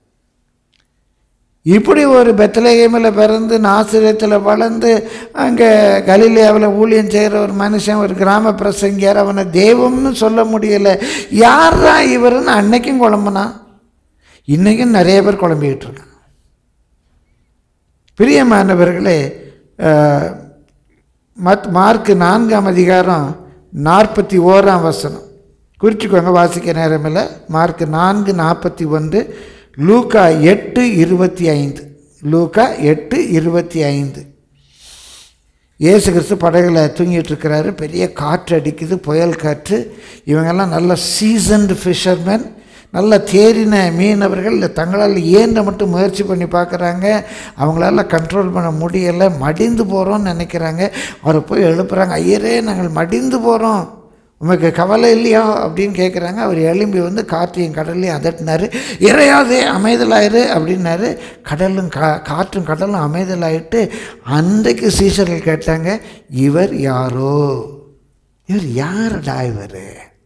இப்படி ஒரு பெத்தலேகமில் பிறந்து நாசிரியத்தில் வளர்ந்து அங்கே கலிலேயாவில் ஊழியம் செய்கிற ஒரு மனுஷன் ஒரு கிராம பிரசங்கியார் அவனை தெய்வம்னு சொல்ல முடியலை யாரா இவருன்னு அன்னைக்கும் குழம்புனா இன்றைக்கும் நிறைய பேர் குழம்பிக்கிட்டு இருக்காங்க பிரியமானவர்களே அஹ், மத் மார்க்கு நான்காம் அதிகாரம் நாற்பத்தி ஓராம் வசனம் குறிச்சிக்கோங்க வாசிக்க நேரமில்லை மார்க் நான்கு நாற்பத்தி ஒன்று லூக்கா எட்டு இருபத்தி ஐந்து லூக்கா எட்டு இருபத்தி ஐந்து இயேசு கிறிஸ்து படகுல தூங்கிட்டு இருக்கிறாரு பெரிய காற்று அடிக்குது புயல் காற்று இவங்கெல்லாம் நல்ல சீசன்டு ஃபிஷர்மேன் நல்ல தேறின மீனவர்கள் தங்களால் ஏந்த மட்டும் முயற்சி பண்ணி பார்க்குறாங்க அவங்களால கண்ட்ரோல் பண்ண முடியலை மடிந்து போகிறோம்னு நினைக்கிறாங்க அவரை போய் எழுப்புறாங்க ஐயரே நாங்கள் மடிந்து போகிறோம் உமக்கு கவலை இல்லையா அப்படின்னு கேட்குறாங்க அவர் எழும்பி வந்து காற்றையும் கடல்லையும் அதட்டினார் இறையாதே அமைதலாயிரு அப்படின்னாரு கடலும் கா காற்றும் கடலும் அமைதலாயிட்டு அன்றைக்கு சீசர்கள் கேட்டாங்க இவர் யாரோ இவர் யாருடா இவர்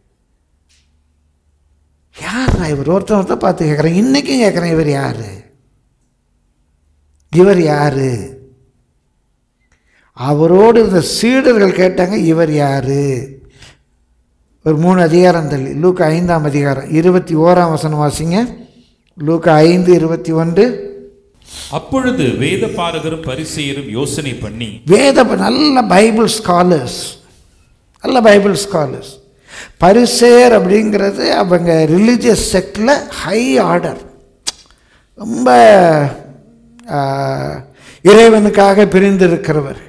யாரா இவர் ஒருத்தன் ஒருத்தர் பார்த்து கேட்குறேன் இன்றைக்கும் கேட்குறேன் இவர் யார் இவர் யார் அவரோடு இருந்த சீடர்கள் கேட்டாங்க இவர் யார் ஒரு மூணு அதிகாரம் தள்ளி லூக்கா ஐந்தாம் அதிகாரம் இருபத்தி ஓராம் வசனம் வாசிங்க லூக்கா ஐந்து இருபத்தி ஒன்று அப்பொழுது வேத பாரகரும் பரிசெயரும் யோசனை பண்ணி வேத நல்ல பைபிள் ஸ்காலர்ஸ் நல்ல பைபிள் ஸ்காலர்ஸ் பரிசேர் அப்படிங்கிறது அவங்க ரிலீஜியஸ் செக்டில் ஹை ஆர்டர் ரொம்ப ஆ, இறைவனுக்காக பிரிந்திருக்கிறவர்கள்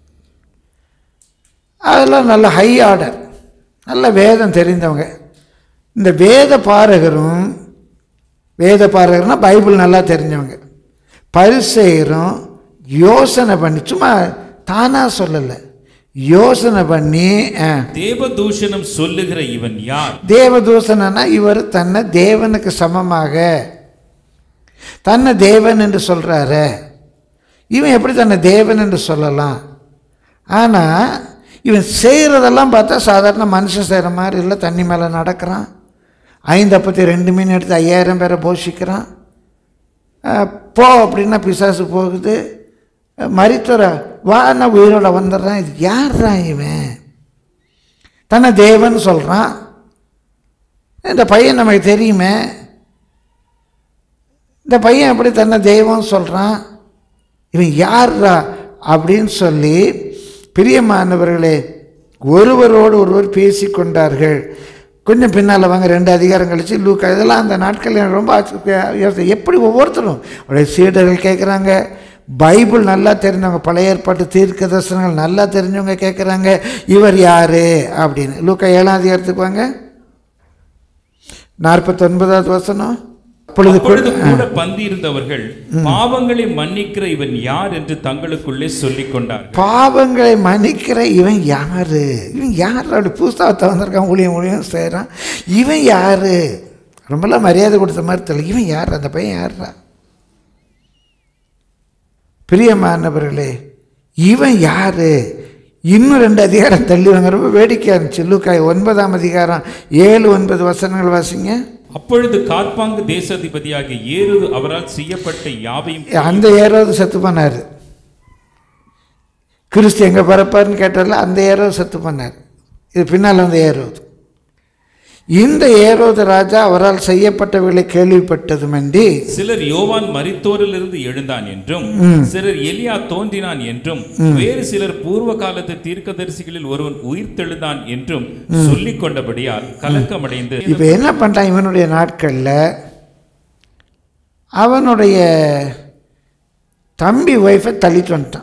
அதெல்லாம் நல்ல ஹை ஆர்டர் நல்ல வேதம் தெரிந்தவங்க இந்த வேத பாரகரும் வேத பாரகர்னா பைபிள் நல்லா தெரிஞ்சவங்க பரிசெயரும் யோசனை பண்ணி சும்மா தானாக சொல்லலை யோசனை பண்ணி ஆ, தேவதூஷணம் சொல்லுகிற இவன் யார் தேவதூசணனா இவர் தன்னை தேவனுக்கு சமமாக தன்னை தேவன் என்று சொல்கிறாரு இவன் எப்படி தன்னை தேவன் என்று சொல்லலாம் ஆனால் இவன் செய்கிறதெல்லாம் பார்த்தா சாதாரண மனுஷன் செய்கிற மாதிரி இல்லை தண்ணி மேலே நடக்கிறான் ஐந்து அப்பத்தி ரெண்டு மீன் எடுத்து ஐயாயிரம் பேரை போஷிக்கிறான் அஹ், போ அப்படின்னா பிசாசு போகுது மரித்துற வா நான் உயிரோட வந்துடுறேன் இது யார்ரா இவன் தன்னை தேவன் சொல்கிறான் இந்த பையன் நமக்கு தெரியுமே இந்த பையன் எப்படி தன்னை தெய்வம் சொல்கிறான் இவன் யார்ரா அப்படின்னு சொல்லி பிரியமானவர்களே ஒருவரோடு ஒருவர் பேசிக்கொண்டார்கள் கொஞ்சம் பின்னால் வாங்க ரெண்டு அதிகாரம் கழிச்சு லூக்கா இதெல்லாம் அந்த நாட்கள் எனக்கு ரொம்ப ஆச்சரிய- எப்படி ஒவ்வொருத்தரும் அவருடைய சீடர்கள் கேட்குறாங்க பைபிள் நல்லா தெரிஞ்சவங்க பழைய ஏற்பாட்டு தீர்க்க தரிசனங்கள் நல்லா தெரிஞ்சவங்க கேட்குறாங்க இவர் யார் அப்படின்னு லூக்கா ஏழாம் அதிகாரத்துக்கு வாங்க நாற்பத்தொன்பதாவது வசனம் அப்பொழுது கூட- அப்பொழுது கூட பந்தி இருந்தவர்கள் பாவங்களை மன்னிக்கிற இவன் யார் என்று தங்களுக்குள்ளே சொல்லிக் கொண்டார்கள் பாவங்களை மன்னிக்கிற இவன் யாரு இவன் யார் அப்படி புதுசாக வந்திருக்கான் ஊழியம் ஊழியம் செய்கிறான் இவன் யாரு ரொம்பலாம் மரியாதை கொடுத்த மாதிரி தெரியல இவன் யார் அந்த பையன் யார்ரா பிரியமானவர்களே இவன் யாரு இன்னும் ரெண்டு அதிகாரம் தள்ளி வாங்க ரொம்ப வேடிக்கையாக இருந்துச்சு லூக்காய் ஒன்பதாம் அதிகாரம் ஏழு ஒன்பது வசனங்கள் வாசிங்க அப்பொழுது கார்பாங்கு தேசாதிபதியாகிய ஏறுது அவரால் செய்யப்பட்ட யாவையும் அந்த ஏரோது செத்து பண்ணார் கிறிஸ்து எங்கே பிறப்பாருன்னு கேட்டால அந்த ஏரோது செத்து பண்ணார் இது பின்னால் வந்து ஏரோது இந்த ஏரோது ராஜா அவரால் செய்யப்பட்டவர்களை கேள்விப்பட்டதுமன்றி சிலர் யோவான் மரித்தோரிலிருந்து எழுந்தான் என்றும் சிலர் எலியா தோன்றினான் என்றும் வேறு சிலர் பூர்வ காலத்து தீர்க்கதரிசிகளில் ஒருவன் உயிர்த்தெழுந்தான் என்றும் சொல்லிக் கொண்டபடியால் கலக்கமடைந்து இப்போ என்ன பண்ணிட்டான் இவனுடைய நாட்களில் அவனுடைய தம்பி ஒய்ஃபை தள்ளிட்டு வந்துட்டான்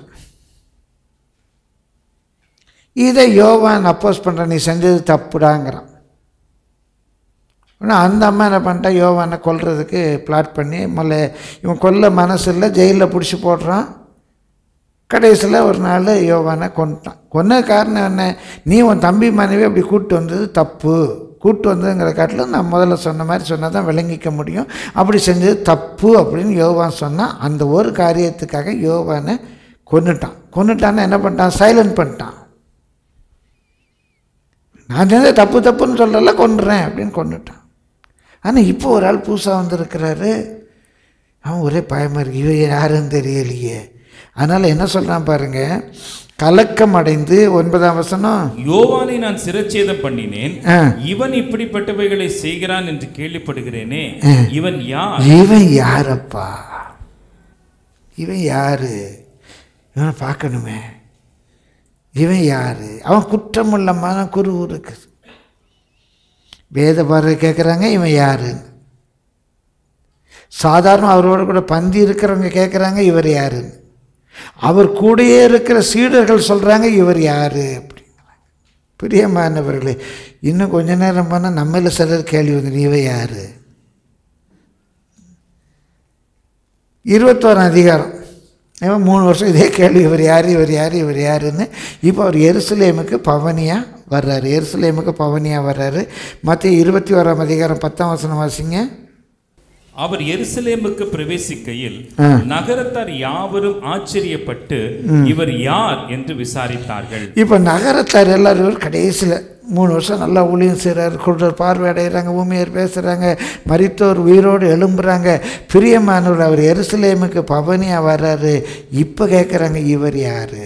இதை யோவான் அப்போஸ் பண்ணுற நீ செஞ்சது தப்புடாங்கிறான் ஆனால் அந்த அம்மா என்ன பண்ணிட்டா யோவானை கொல்றதுக்கு பிளாட் பண்ணி முதல்ல இவன் கொல்ல மனசு இல்லை ஜெயிலில் பிடிச்சி போடுறான் கடைசியில் ஒரு நாள் யோவானை கொண்டுட்டான் கொன்ன காரணம் என்ன நீ உன் தம்பி மனைவி அப்படி கூப்பிட்டு வந்தது தப்பு கூப்பிட்டு வந்ததுங்கிற காட்டில் நான் முதல்ல சொன்ன மாதிரி சொன்னால் தான் விளங்கிக்க முடியும் அப்படி செஞ்சது தப்பு அப்படின்னு யோவான் சொன்னான் அந்த ஒரு காரியத்துக்காக யோவானை கொன்னுட்டான் கொன்னுட்டான்னா என்ன பண்ணிட்டான் சைலண்ட் பண்ணிட்டான் நான் செஞ்சது தப்பு தப்புன்னு சொல்லல கொன்றுறேன் அப்படின்னு கொண்டுட்டான் ஆனால் இப்போ ஒரு ஆள் புதுசாக வந்திருக்கிறாரு அவன் ஒரே பயமாக இருக்கு இவன் யாருன்னு தெரியலையே அதனால் என்ன சொல்கிறான் பாருங்க கலக்கம் அடைந்து ஒன்பதாம் வசனம் யோவானை நான் சிரச்சேதம் பண்ணினேன் ஆ. இவன் இப்படிப்பட்டவைகளை செய்கிறான் என்று கேள்விப்படுகிறேனே இவன் யார் இவன் யாரப்பா இவன் யாரு இவனை பார்க்கணுமே இவன் யாரு அவன் குற்றமுள்ள மன குரு இருக்குது வேத பாரதி கேட்குறாங்க இவன் யாருன்னு சாதாரண அவரோட கூட பந்தி இருக்கிறவங்க கேட்குறாங்க இவர் யாருன்னு அவர் கூடயே இருக்கிற சீடர்கள் சொல்கிறாங்க இவர் யாரு அப்படிங்கிறாங்க பிரியமானவர்களே இன்னும் கொஞ்ச நேரம் போனால் நம்மள சிலர் கேள்வி வந்து இவன் யாரு இருபத்தோராம் அதிகாரம் இவன் மூணு வருஷம் இதே கேள்வி இவர் யார் இவர் யார் இவர் யாருன்னு இப்போ அவர் எருசலேமுக்கு பவனியாக வர்றாரு எருசலேமுக்கு பவனியாக வர்றாரு மற்ற இருபத்தி ஓராம் அதிகாரம் பத்தாம் வசனம் வாசிங்க அவர் எருசலேமுக்கு பிரவேசிக்கையில் ஆ. நகரத்தார் யாவரும் ஆச்சரியப்பட்டு இவர் யார் என்று விசாரித்தார்கள் இப்போ நகரத்தார் எல்லாரும் கடைசியில் மூணு வருஷம் நல்லா ஊழியம் செய்கிறாரு குருடர் பார்வை அடைகிறாங்க ஊமையர் பேசுகிறாங்க மரித்தோர் உயிரோடு எழும்புறாங்க பிரியமானவர் அவர் எருசலேமுக்கு பவனியாக வர்றாரு இப்போ கேட்குறாங்க இவர் யார்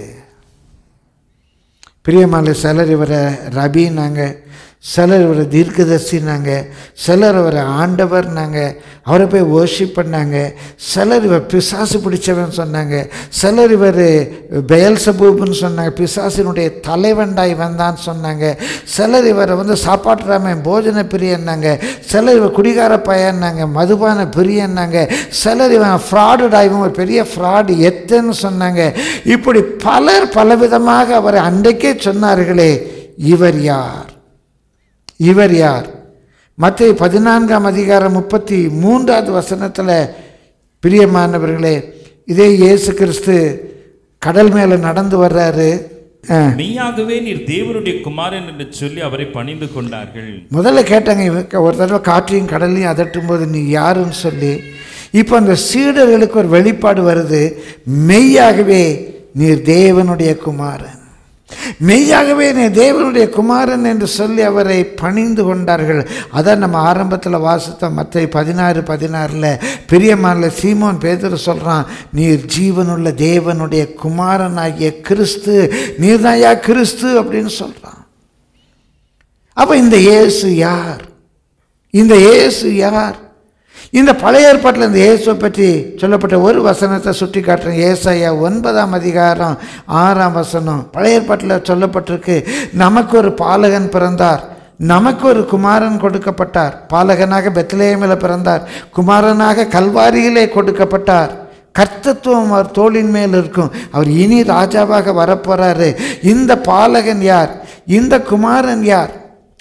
பிரியமான சிலர் இவரை ரபின்னாங்க சிலர் இவரை தீர்க்கதர்சினாங்க சிலர் அவரை ஆண்டவர்னாங்க அவரை போய் worship பண்ணாங்க சிலர் இவர் பிசாசு பிடிச்சவன் சொன்னாங்க சிலர் இவர் பெயல்சபூப்னு சொன்னாங்க பிசாசினுடைய தலைவண்டாய் வந்தான்னு சொன்னாங்க சிலர் இவரை வந்து சாப்பாட்டுறாமன் போஜன பிரியன்னாங்க சிலர் இவர் குடிகார பையன்னாங்க மதுபான பிரியன்னாங்க சிலர் இவன் ஃப்ராடுடா இவன் ஒரு பெரிய ஃப்ராடு எத்தன்னு சொன்னாங்க இப்படி பலர் பலவிதமாக அவரை அன்றைக்கே சொன்னார்களே இவர் யார் இவர் யார் மத்திய பதினான்காம் அதிகாரம் முப்பத்தி மூன்றாவது வசனத்தில் பிரியமானவர்களே இதே இயேசு கிறிஸ்து கடல் மேலே நடந்து வர்றாரு ஆ. மெய்யாகவே நீர் தேவனுடைய குமாரன் என்று சொல்லி அவரை பணிந்து கொண்டார்கள் முதல்ல கேட்டாங்க இவங்க ஒரு தடவை காற்றையும் கடலையும் அதட்டும் போது நீ யாருன்னு சொல்லி இப்போ அந்த சீடர்களுக்கு ஒரு வெளிப்பாடு வருது மெய்யாகவே நீர் தேவனுடைய குமாரன் மெய்யாகவே நீ தேவனுடைய குமாரன் என்று சொல்லி அவரை பணிந்து கொண்டார்கள் அதான் நம்ம ஆரம்பத்தில் வாசித்தோம் மற்ற பதினாறு பதினாறில் பெரியம்மால சீமோன் பேதர் சொல்கிறான் நீர் ஜீவனுள்ள தேவனுடைய குமாரனாகிய கிறிஸ்து நீர்தாயா கிறிஸ்து அப்படின்னு சொல்கிறான் அப்போ இந்த இயேசு யார் இந்த இயேசு யார் இந்த பழைய ஏற்பாட்டில் இந்த இயேசுவை பற்றி சொல்லப்பட்ட ஒரு வசனத்தை சுட்டி காட்டுறேன் ஏசாயா ஒன்பதாம் அதிகாரம் ஆறாம் வசனம் பழைய ஏற்பாட்டில் சொல்லப்பட்டிருக்கு நமக்கு ஒரு பாலகன் பிறந்தார் நமக்கு ஒரு குமாரன் கொடுக்கப்பட்டார் பாலகனாக பெத்லேயமில் பிறந்தார் குமாரனாக கல்வாரியிலே கொடுக்கப்பட்டார் கர்த்தத்துவம் அவர் தோளின் மேல் இருக்கும் அவர் இனி ராஜாவாக வரப்போறாரு இந்த பாலகன் யார் இந்த குமாரன் யார்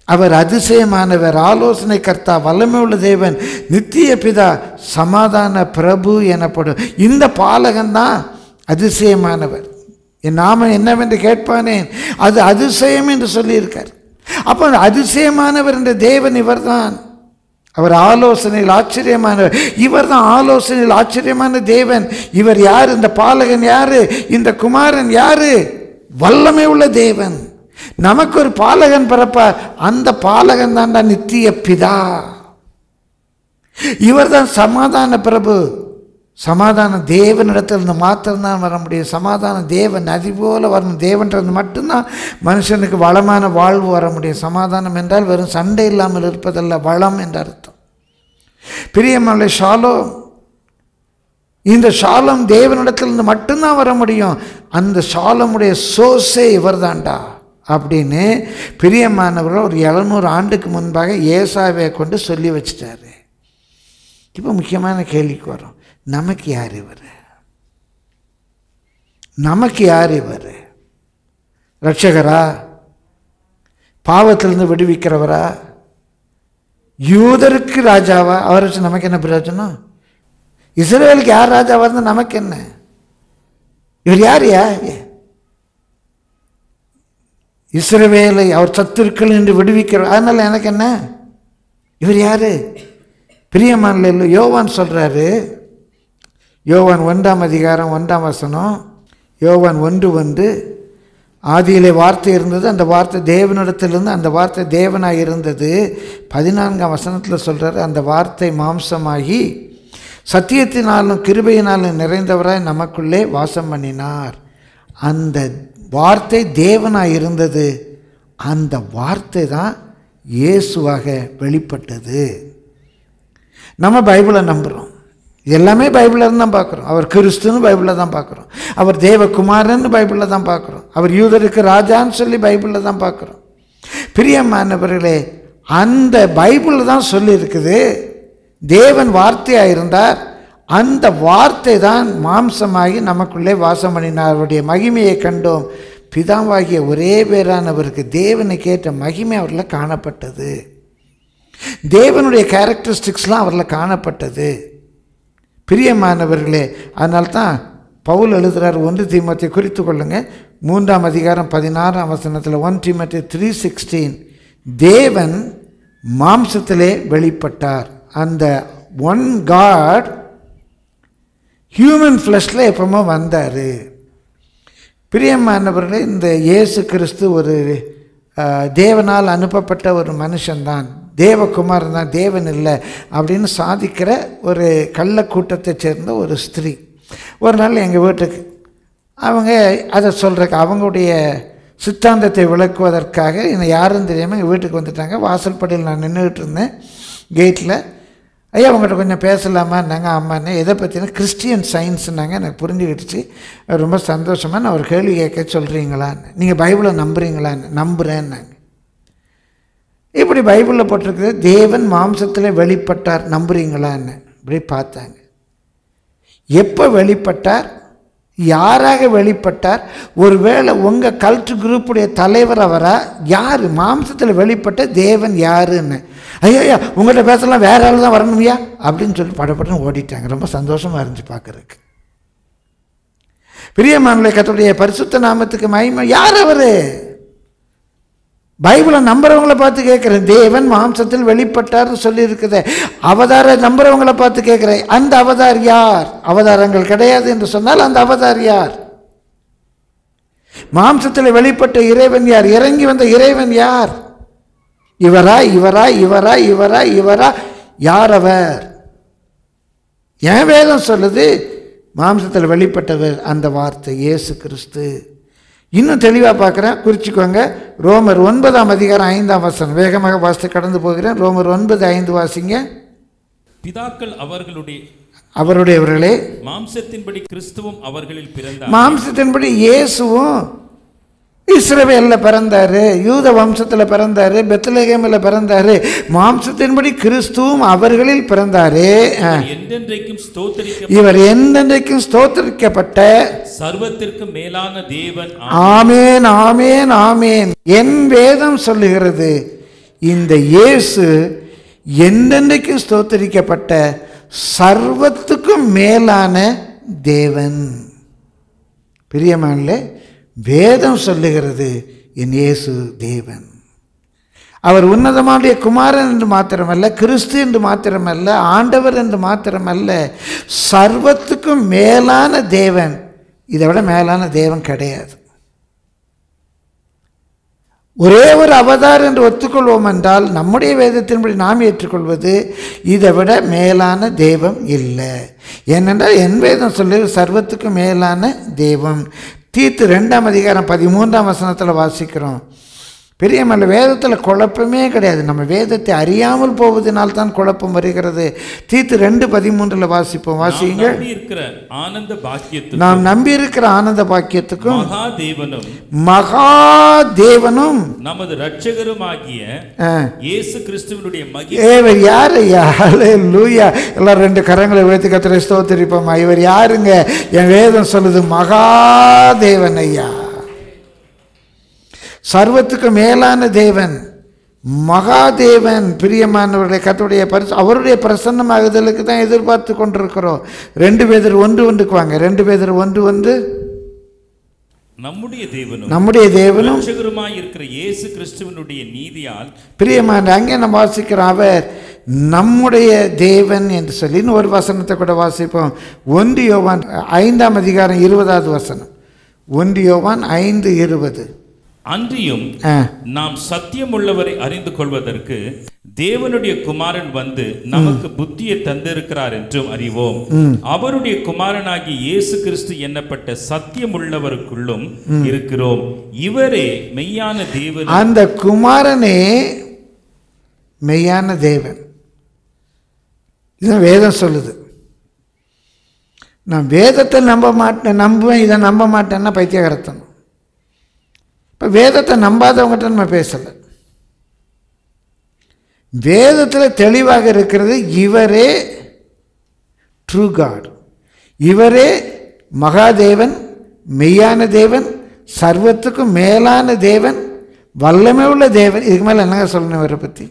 அவர் அதிசயமானவர் ஆலோசனை கர்த்தா வல்லமை உள்ள தேவன் நித்திய பிதா சமாதான பிரபு எனப்படும் இந்த பாலகன் தான் அதிசயமானவர் என் நாம என்னவென்று கேட்பானேன் அது அதிசயம் என்று சொல்லியிருக்கார் அப்போ அந்த அதிசயமானவர் என்ற தேவன் இவர்தான் அவர் ஆலோசனையில் ஆச்சரியமானவர் இவர் தான் ஆலோசனையில் ஆச்சரியமான தேவன் இவர் யார் இந்த பாலகன் யாரு இந்த குமாரன் யாரு வல்லமை உள்ள தேவன் நமக்கு ஒரு பாலகன் பிறப்பார் அந்த பாலகன் தான்டா நித்திய பிதா இவர்தான் சமாதான பிரபு சமாதான தேவனிடத்திலிருந்து மாத்திரம்தான் வர முடியும் சமாதான தேவன் நதி போல வரணும் தேவன்றது மட்டும்தான் மனுஷனுக்கு வளமான வாழ்வு வர முடியும் சமாதானம் என்றால் வெறும் சண்டை இல்லாமல் இருப்பதல்ல வளம் என்ற அர்த்தம் பிரியமல்ல ஷாலோம் இந்த ஷாலம் தேவனிடத்திலிருந்து மட்டும்தான் வர முடியும் அந்த ஷாலமுடைய சோர்ஸே இவர்தான்டா அப்படின்னு பிரியமானவர்கள் ஒரு எழுநூறு ஆண்டுக்கு முன்பாக ஏசாவை கொண்டு சொல்லி வச்சிட்டாரு இப்போ முக்கியமான கேள்விக்கு வரும் நமக்கு யார் இவர் நமக்கு யார் இவர் ரட்சகரா பாவத்திலிருந்து விடுவிக்கிறவரா யூதருக்கு ராஜாவா அவரை வச்சு நமக்கு என்ன பிரயோஜனம் இஸ்ரேலுக்கு யார் ராஜாவா இருந்தால் நமக்கு என்ன இவர் யார் யா இஸ்ரவேலை அவர் சத்துருக்கள் என்று விடுவிக்கிறார் அதனால எனக்கு என்ன இவர் யாரு பிரியமான இல்லை யோவான் சொல்றாரு யோவான் ஒன்றாம் அதிகாரம் ஒன்றாம் வசனம் யோவான் ஒன்று வந்து ஆதியிலே வார்த்தை இருந்தது அந்த வார்த்தை தேவனிடத்திலிருந்து அந்த வார்த்தை தேவனாக இருந்தது பதினான்காம் வசனத்தில் சொல்றாரு அந்த வார்த்தை மாம்சமாகி சத்தியத்தினாலும் கிருபையினாலும் நிறைந்தவராய் நமக்குள்ளே வாசம் பண்ணினார் அந்த வார்த்தை தேவனாக இருந்தது அந்த வார்த்தை தான் இயேசுவாக வெளிப்பட்டது நம்ம பைபிளை நம்புகிறோம் எல்லாமே பைபிளில் இருந்து தான் பார்க்குறோம் அவர் கிறிஸ்துன்னு பைபிளில் தான் பார்க்குறோம் அவர் தேவகுமாரன்னு பைபிளில் தான் பார்க்குறோம் அவர் யூதருக்கு ராஜான்னு சொல்லி பைபிளில் தான் பார்க்குறோம் பிரியமானவர்களே அந்த பைபிளில் தான் சொல்லியிருக்குது தேவன் வார்த்தையாக இருந்தார் அந்த வார்த்தை தான் மாம்சமாகி நமக்குள்ளே வாசம் பண்ணினார் அவருடைய மகிமையை கண்டோம் பிதாவாகிய ஒரே பேரானவருக்கு தேவனை கேட்ட மகிமை அவரில் காணப்பட்டது தேவனுடைய கேரக்டரிஸ்டிக்ஸ்லாம் அவரில் காணப்பட்டது பிரியமானவர்களே அதனால தான் பவுல் எழுதுகிறார் ஒன்று தீமத்தை குறித்து கொள்ளுங்க மூன்றாம் அதிகாரம் பதினாறாம் வசனத்தில் ஒன் தீமத்தை த்ரீ சிக்ஸ்டீன் தேவன் மாம்சத்திலே வெளிப்பட்டார் அந்த ஒன் காட் ஹியூமன் ஃப்ளஷில் எப்பவுமே வந்தார் பிரியமானவர்களே இந்த இயேசு கிறிஸ்து ஒரு அஹ், தேவனால் அனுப்பப்பட்ட ஒரு மனுஷன்தான் தேவகுமாரன் தான் தேவன் இல்லை அப்படின்னு சாதிக்கிற ஒரு கள்ள கூட்டத்தைச் சேர்ந்த ஒரு ஸ்திரீ ஒரு நாள் எங்கள் வீட்டுக்கு அவங்க அதை சொல்கிறக்கு அவங்களுடைய சித்தாந்தத்தை விளக்குவதற்காக என்னை யாரும் தெரியாமல் எங்கள் வீட்டுக்கு வந்துட்டாங்க வாசல்படியில் நான் நின்றுக்கிட்டு இருந்தேன் கேட்டில் ஐயா உங்கள்கிட்ட கொஞ்சம் பேசலாமான்னாங்க ஆமாண்ணே எதை பற்றினா கிறிஸ்டியன் சயின்ஸ்னாங்க எனக்கு புரிஞ்சுக்கிடுச்சு ரொம்ப சந்தோஷமாக நான் ஒரு கேள்வி கேட்க சொல்கிறீங்களான்னு நீங்கள் பைபிளை நம்புறீங்களான்னு நம்புகிறேன்னாங்க இப்படி பைபிளில் போட்டிருக்குது தேவன் மாம்சத்தில் வெளிப்பட்டார் நம்புறீங்களான்னு இப்படி பார்த்தாங்க எப்போ வெளிப்பட்டார் யாராக வெளிப்பட்டார் ஒருவேளை உங்கள் கல்ட்டு குரூப்புடைய தலைவர் அவரா யார் மாம்சத்தில் வெளிப்பட்ட தேவன் யாருன்னு ஐயா ஐயா உங்கள்கிட்ட பேசலாம் வேற ஆள் தான் வரணுமையா அப்படின்னு சொல்லி படப்படன்னு ஓடிட்டாங்க ரொம்ப சந்தோஷமாக இருந்துச்சு பார்க்குறதுக்கு பிரியமானவர்களே கர்த்தருடைய பரிசுத்த நாமத்துக்கு மகிமை யார் அவரு பைபிளை நம்புறவங்கள பார்த்து கேட்குறேன் தேவன் மாம்சத்தில் வெளிப்பட்டார்னு சொல்லியிருக்குது அவதார நம்புறவங்கள பார்த்து கேட்குறேன் அந்த அவதார் யார் அவதாரங்கள் கிடையாது என்று சொன்னால் அந்த அவதார் யார் மாம்சத்தில் வெளிப்பட்ட இறைவன் யார் இறங்கி வந்த இறைவன் யார் இவரா இவரா இவரா இவரா இவரா யார் அவர் என் வேதம் சொல்லுது மாம்சத்தில் வெளிப்பட்டவர் அந்த வார்த்தை இயேசு கிறிஸ்து இன்னும் தெளிவாக பார்க்குறேன் குறிச்சிக்கோங்க ரோமர் ஒன்பதாம் அதிகாரம் ஐந்தாம் வசனம் வேகமாக வாசித்து கடந்து போகிறேன் ரோமர் ஒன்பது ஐந்து வாசிங்க பிதாக்கள் அவர்களுடைய அவருடையவர்களே மாம்சத்தின்படி கிறிஸ்துவும் அவர்களில் பிறந்தார் மாம்சத்தின்படி இயேசுவும் இஸ்ரவேலில் பிறந்தாரு யூத வம்சத்தில் பிறந்தாரு பெத்லகேமில் பிறந்தாரு மாம்சத்தின்படி கிறிஸ்துவும் அவர்களில் பிறந்தாரே ஆ. என்றென்றைக்கும் ஸ்தோத்தரிக்க இவர் என்றென்றைக்கும் ஸ்தோத்தரிக்கப்பட்ட சர்வத்திற்கு மேலான தேவன் ஆ- ஆமேன் ஆமேன் ஆமேன் என் வேதம் சொல்லுகிறது இந்த இயேசு என்றென்றைக்கு ஸ்தோத்தரிக்கப்பட்ட சர்வத்துக்கும் மேலான தேவன் பிரியமானே வேதம் சொல்லுகிறது என் இயேசு தேவன் அவர் உன்னதமானுடைய குமாரன் என்று மாத்திரமல்ல கிறிஸ்து என்று மாத்திரமல்ல ஆண்டவர் என்று மாத்திரமல்ல சர்வத்துக்கும் மேலான தேவன் இதை விட மேலான தேவன் கிடையாது ஒரே ஒரு அவதார் என்று ஒத்துக்கொள்வோம் என்றால் நம்முடைய வேதத்தின்படி நாம் ஏற்றுக்கொள்வது இதை விட மேலான தெய்வம் இல்லை ஏனென்றால் என் வேதம் சொல்லி சர்வத்துக்கும் மேலான தெய்வம் தீத்து ரெண்டாம் அதிகாரம் பதிமூன்றாம் வசனத்தில் வாசிக்கிறோம் பெரியமல்ல வேதத்தில் குழப்பமே கிடையாது நம்ம வேதத்தை அறியாமல் போவதனால் தான் குழப்பம் வருகிறது தீத்து ரெண்டு பதிமூன்றில் வாசிப்போம் வாசிங்க இருக்கிற ஆனந்த பாக்கியத்துக்கும் நாம் நம்பியிருக்கிற ஆனந்த பாக்கியத்துக்கும் மகா தேவனும் மகா தேவனும் நமது இரட்சகருமாகிய ஆ, இயேசு கிறிஸ்துவனுடைய மகி ஏ, இவர் யார் ஐயா லூயா எல்லாம் ரெண்டு கரங்களை உயர்த்தி கத்திர ஸ்தோத்திரிப்போம்மா இவர் யாருங்க என் வேதம் சொல்லுது மகாதேவன் ஐயா சர்வத்துக்கு மேலான தேவன் மகாதேவன் பிரியமானவருடைய கத்துடைய பரிசு அவருடைய பிரசன்னமாகுதலுக்கு தான் எதிர்பார்த்து கொண்டிருக்கிறோம் ரெண்டு பேதர் ஒன்று ஒன்றுக்கு வாங்க ரெண்டு பேதர் ஒன்று ஒன்று நம்முடைய தேவனும் நம்முடைய தேவனும் இரட்சகருமாய் இருக்கிற இயேசு கிறிஸ்துவனுடைய நீதியால் பிரியமான அங்கே நம்ம வாசிக்கிறோம் அவர் நம்முடைய தேவன் என்று சொல்லி இன்னும் ஒரு வசனத்தை கூட வாசிப்போம் ஒன்று யோவான் ஐந்தாம் அதிகாரம் இருபதாவது வசனம் ஒன்று யோவான் ஐந்து இருபது அன்றியும் ஆ நாம் சத்தியம் உள்ளவரை அறிந்து கொள்வதற்கு தேவனுடைய குமாரன் வந்து நமக்கு புத்தியை தந்திருக்கிறார் என்றும் அறிவோம் அவருடைய குமாரனாகி இயேசு கிறிஸ்து எண்ணப்பட்ட சத்தியம் உள்ளவருக்குள்ளும் இருக்கிறோம் இவரே மெய்யான தேவன் அந்த குமாரனே மெய்யான தேவன் இதுதான் வேதம் சொல்லுது நான் வேதத்தை நம்ப மாட்டேன் நம்புவேன் இதை நம்ப மாட்டேன்னா பைத்தியகரத்தனம் இப்போ வேதத்தை நம்பாதவங்ககிட்ட நம்ம பேசலை வேதத்தில் தெளிவாக இருக்கிறது இவரே ட்ரூ காட் இவரே மகாதேவன் மெய்யான தேவன் சர்வத்துக்கும் மேலான தேவன் வல்லமை உள்ள தேவன் இதுக்கு மேலே என்னங்க சொல்லணும் இவரை பற்றி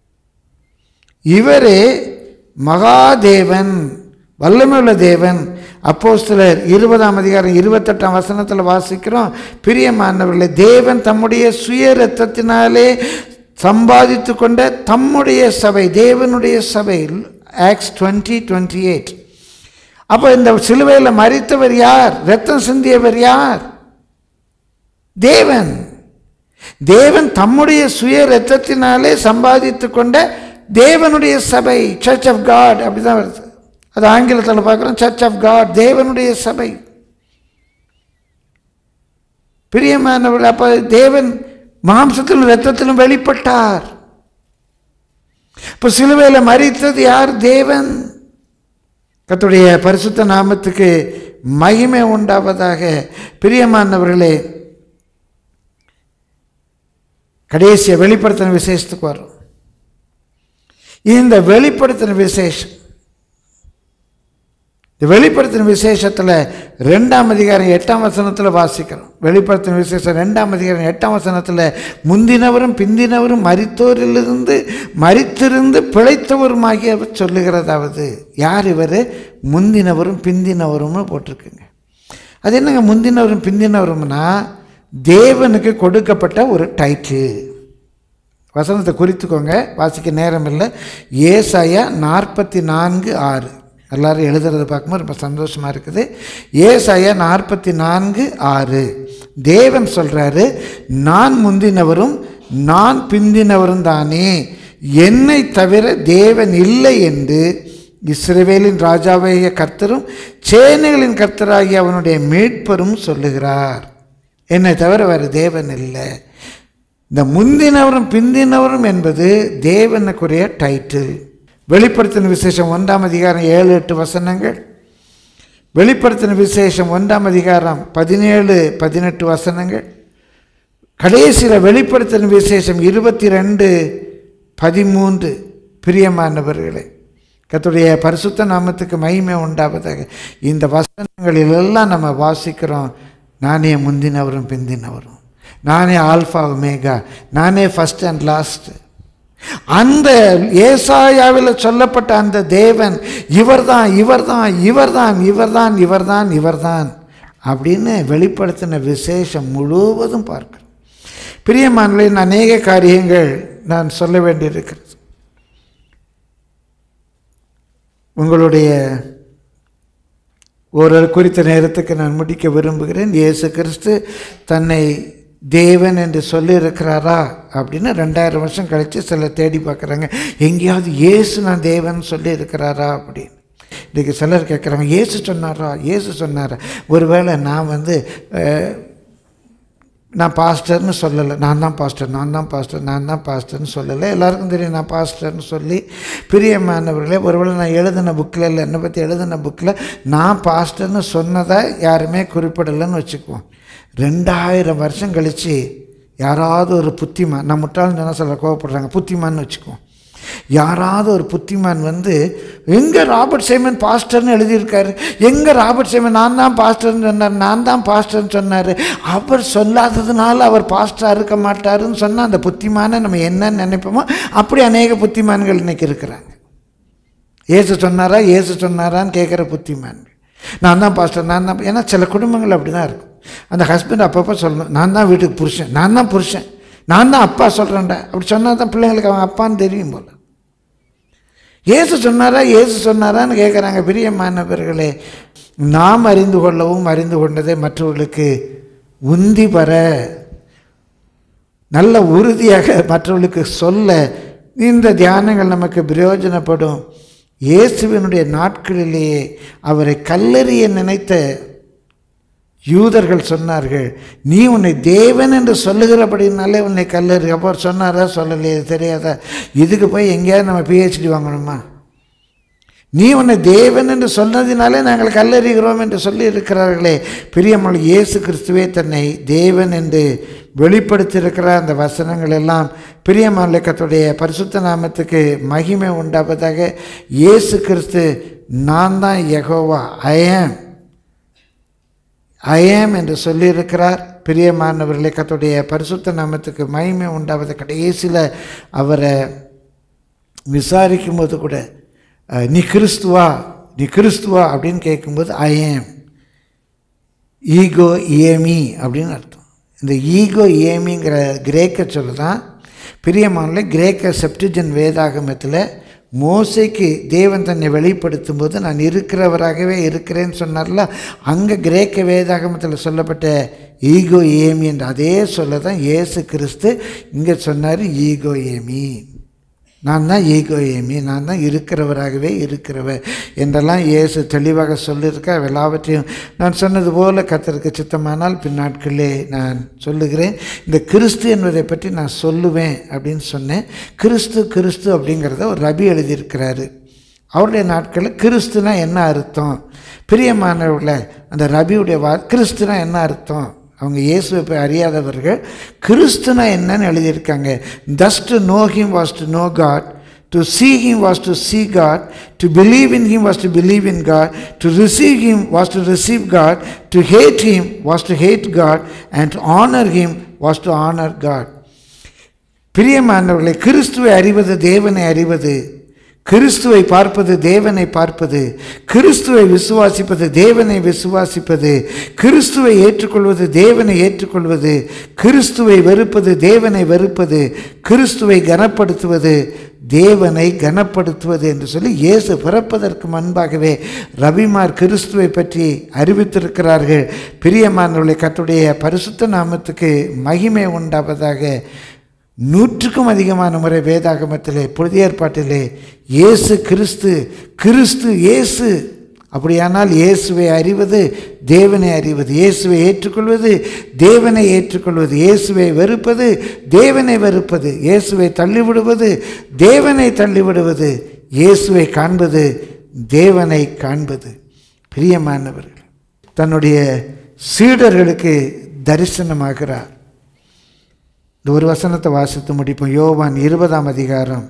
இவரே மகாதேவன் வல்லமை உள்ள தேவன் அப்போஸ்தலர் இருபதாம் அதிகாரம் இருபத்தெட்டாம் வசனத்தில் வாசிக்கிறோம் பிரியமானவர்களே தேவன் தம்முடைய சுய ரத்தத்தினாலே சம்பாதித்து கொண்ட தம்முடைய சபை தேவனுடைய சபை ஆக்ஸ் டுவெண்ட்டி டுவெண்ட்டி எயிட் அப்போ இந்த சிலுவையில் மறித்தவர் யார் ரத்தம் சிந்தியவர் யார் தேவன் தேவன் தம்முடைய சுய ரத்தத்தினாலே சம்பாதித்து கொண்ட தேவனுடைய சபை சர்ச் ஆஃப் காட் அப்படிதான் வருது அது ஆங்கிலத்தில் பார்க்குறோம் சர்ச் ஆஃப் காட் தேவனுடைய சபை பிரியமானவர் அப்போ தேவன் மாம்சத்திலும் ரத்தத்திலும் வெளிப்பட்டார் இப்போ சிலுவையில் மறித்தது யார் தேவன் கர்த்தருடைய பரிசுத்த நாமத்துக்கு மகிமை உண்டாவதாக பிரியமானவர்களே கடைசியை வெளிப்படுத்தின விசேஷத்துக்கு வரும் இந்த வெளிப்படுத்தின விசேஷம் இந்த வெளிப்படுத்தின விசேஷத்தில் ரெண்டாம் அதிகாரம் எட்டாம் வசனத்தில் வாசிக்கிறோம் வெளிப்படுத்தின விசேஷம் ரெண்டாம் அதிகாரம் எட்டாம் வசனத்தில் முந்தினவரும் பிந்தினவரும் மரித்தோரிலிருந்து மரித்திருந்து பிழைத்தவருமாகிய சொல்லுகிறதாவது யார் இவர் முந்தினவரும் பிந்தினவரும்னு போட்டிருக்குங்க அது என்னங்க முந்தினவரும் பிந்தினவரும்னா தேவனுக்கு கொடுக்கப்பட்ட ஒரு டைட்டில் வசனத்தை குறித்துக்கோங்க வாசிக்க நேரம் இல்லை ஏசாயா நாற்பத்தி நான்கு ஆறு எல்லாரும் எழுதுறதை பார்க்கும்போது ரொம்ப சந்தோஷமாக இருக்குது ஏசாயா நாற்பத்தி நான்கு ஆறு தேவன் சொல்கிறாரு நான் முந்தினவரும் நான் பிந்தினவரும் தானே என்னை தவிர தேவன் இல்லை என்று இஸ்ரவேலின் ராஜாவாகிய கர்த்தரும் சேனைகளின் கர்த்தராகிய அவனுடைய மீட்பரும் சொல்லுகிறார் என்னை தவிர வேறு தேவன் இல்லை இந்த முந்தினவரும் பிந்தினவரும் என்பது தேவனுக்குரிய டைட்டில் வெளிப்படுத்தின விசேஷம் ஒன்றாம் அதிகாரம் ஏழு எட்டு வசனங்கள் வெளிப்படுத்தின விசேஷம் ஒன்றாம் அதிகாரம் பதினேழு பதினெட்டு வசனங்கள் கடைசியில் வெளிப்படுத்தின விசேஷம் இருபத்தி ரெண்டு பதிமூன்று பிரியமானவர்களே கர்த்தருடைய பரிசுத்த நாமத்துக்கு மகிமை உண்டாவதாக இந்த வசனங்களிலெல்லாம் நம்ம வாசிக்கிறோம் நானே முந்தினவரும் பிந்தினவரும் நானே ஆல்ஃபா ஒமேகா நானே ஃபஸ்ட் அண்ட் லாஸ்ட் அந்த ஏசாயாவில் சொல்லப்பட்ட அந்த தேவன் இவர்தான் இவர்தான் இவர்தான் இவர்தான் இவர்தான் இவர்தான் அப்படின்னு வெளிப்படுத்தின விசேஷம் முழுவதும் பார்க்கிறோம் பிரியமானங்களின் அநேக காரியங்கள் நான் சொல்ல வேண்டியிருக்கிறது உங்களுடைய ஒரு குறித்த நேரத்துக்கு நான் முடிக்க விரும்புகிறேன் இயேசு கிறிஸ்து தன்னை தேவன் என்று சொல்லியிருக்கிறாரா அப்படின்னு ரெண்டாயிரம் வருஷம் கழித்து சில தேடி பார்க்குறாங்க எங்கேயாவது இயேசு நான் தேவன் சொல்லியிருக்கிறாரா அப்படின்னு இன்றைக்கி சிலர் கேட்குறாங்க இயேசு சொன்னாரா இயேசு சொன்னாரா ஒருவேளை நான் வந்து அஹ், நான் பாஸ்டர்னு சொல்லலை நான் தான் பாஸ்டர் நான் தான் பாஸ்டர் நான் தான் பாஸ்டர்னு சொல்லலை எல்லாருக்கும் தெரியும் நான் பாஸ்டர்னு சொல்லி பிரியமானவர்களே ஒருவேளை நான் எழுதின புக்கில் இல்லை என்னை பற்றி எழுதின புக்கில் நான் பாஸ்டர்னு சொன்னதை யாருமே குறிப்பிடலைன்னு வச்சுக்குவோம் ரெண்டாயிரம் வருஷம் கழித்து யாராவது ஒரு புத்திமான் நான் முட்டாள்னு சொன்னால் சிலர் கோவப்படுறாங்க புத்திமான்னு வச்சுக்குவோம் யாராவது ஒரு புத்திமான் வந்து எங்கே ராபர்ட் சைமன் பாஸ்டர்னு எழுதியிருக்காரு எங்கே ராபர்ட் சைமன் நான் தான் பாஸ்டர்னு சொன்னார் நான் தான் பாஸ்டர்னு சொன்னார் அவர் சொல்லாததுனால அவர் பாஸ்டராக இருக்க மாட்டாருன்னு சொன்னால் அந்த புத்திமான நம்ம என்னன்னு நினைப்போமோ அப்படி அநேக புத்திமான்கள் இன்னைக்கு இருக்கிறாங்க ஏசு சொன்னாரா ஏசு சொன்னாரான்னு கேட்குற புத்திமான்கள் நான் தான் பாஸ்டர் நான் தான் ஏன்னா சில குடும்பங்கள் அப்படி தான் இருக்கும் அந்த ஹஸ்பண்ட் அப்பப்போ சொல்லணும் நான் தான் வீட்டுக்கு புருஷன் நான் தான் புருஷன் நான் தான் அப்பா சொல்கிறேன்டா அப்படி சொன்னால் தான் பிள்ளைங்களுக்கு அவன் அப்பான்னு தெரியும் போல இயேசு சொன்னாரா இயேசு சொன்னாரான்னு கேட்குறாங்க பிரியமானவர்களே நாம் அறிந்து கொள்ளவும் அறிந்து கொண்டதை மற்றவர்களுக்கு உந்தி பெற நல்ல உறுதியாக மற்றவர்களுக்கு சொல்ல இந்த தியானங்கள் நமக்கு பிரயோஜனப்படும் இயேசுவினுடைய நாட்களிலேயே அவரை கல்லறிய நினைத்த யூதர்கள் சொன்னார்கள் நீ உன்னை தேவன் என்று சொல்லுகிறபடினாலே உன்னை கல்லறி அப்போ அவர் சொன்னாரா சொல்லலையே தெரியாதா இதுக்கு போய் எங்கேயாவது நம்ம பிஹெச்டி வாங்கணுமா நீ உன்னை தேவன் என்று சொன்னதினாலே நாங்கள் கல்லறிகிறோம் என்று சொல்லி இருக்கிறார்களே பிரியமல் இயேசு கிறிஸ்துவே தன்னை தேவன் என்று வெளிப்படுத்தியிருக்கிற அந்த வசனங்கள் எல்லாம் பிரியமல்லக்கத்துடைய பரிசுத்த நாமத்துக்கு மகிமை உண்டாவதாக இயேசு கிறிஸ்து நான் தான் யெகோவா ஐயம் ஐயம் என்று சொல்லியிருக்கிறார் பிரியமானவர்களே கத்துடைய பரிசுத்த நாமத்துக்கு மகிமை உண்டாவது கடைசியில் அவரை விசாரிக்கும் போது கூட அஹ், நீ கிறிஸ்துவா நீ கிறிஸ்துவா அப்படின்னு கேட்கும்போது ஐஎம் ஈகோ ஏமி அப்படின்னு அர்த்தம் இந்த ஈகோ ஏமிங்கிற கிரேக்க சொல்ல தான் பிரியமானில் கிரேக்க செப்டிஜன் வேதாகமத்தில் மோசைக்கு தேவன் தன்னை வெளிப்படுத்தும் போது நான் இருக்கிறவராகவே இருக்கிறேன்னு சொன்னார்ல அங்கே கிரேக்க வேதாகமத்தில் சொல்லப்பட்ட ஈகோ ஏமி என்ற அதே சொல்ல தான் இயேசு கிறிஸ்து இங்கே சொன்னார் ஈகோ ஏமி நான் தான் ஈகோ ஏமி நான் தான் இருக்கிறவராகவே இருக்கிறவர் என்றெல்லாம் இயேசு தெளிவாக சொல்லியிருக்க எல்லாவற்றையும் நான் சொன்னது போல கத்தருக்கு சித்தமானால் பின்னாட்களே நான் சொல்லுகிறேன் இந்த கிறிஸ்து என்பதை பற்றி நான் சொல்லுவேன் அப்படின்னு சொன்னேன் கிறிஸ்து கிறிஸ்து அப்படிங்கிறத ஒரு ரபி எழுதியிருக்கிறாரு அவருடைய நாட்களில் கிறிஸ்துனா என்ன அர்த்தம் பிரியமானவர்களே அந்த ரபியுடைய வா கிறிஸ்துனா என்ன அர்த்தம் அவங்க இயேசுவை போய் அறியாதவர்கள் கிறிஸ்துனா என்னன்னு எழுதியிருக்காங்க thus to know him was to know God to see him was to see God to believe in him was to believe in God to receive him was to receive God to hate him was to hate God and to honor him was to honor God பிரியமானவர்களே கிறிஸ்துவை அறிவது தேவனை அறிவது கிறிஸ்துவை பார்ப்பது தேவனை பார்ப்பது கிறிஸ்துவை விசுவாசிப்பது தேவனை விசுவாசிப்பது கிறிஸ்துவை ஏற்றுக்கொள்வது தேவனை ஏற்றுக்கொள்வது கிறிஸ்துவை வெறுப்பது தேவனை வெறுப்பது கிறிஸ்துவை கனப்படுத்துவது தேவனை கனப்படுத்துவது என்று சொல்லி இயேசு பிறப்பதற்கு முன்பாகவே ரபிமார் கிறிஸ்துவை பற்றி அறிவித்திருக்கிறார்கள் பிரியமானவர்களை கத்துடைய பரிசுத்த நாமத்துக்கு மகிமை உண்டாவதாக நூற்றுக்கும் அதிகமான முறை வேதாகமத்திலே புதிய ஏற்பாட்டிலே இயேசு கிறிஸ்து கிறிஸ்து இயேசு அப்படியானால் இயேசுவை அறிவது தேவனை அறிவது இயேசுவை ஏற்றுக்கொள்வது தேவனை ஏற்றுக்கொள்வது இயேசுவை வெறுப்பது தேவனை வெறுப்பது இயேசுவை தள்ளிவிடுவது தேவனை தள்ளிவிடுவது இயேசுவை காண்பது தேவனை காண்பது பிரியமானவர்கள் தன்னுடைய சீடர்களுக்கு தரிசனமாகிறார் இந்த ஒரு வசனத்தை வாசித்து முடிப்போம் யோவான் இருபதாம் அதிகாரம்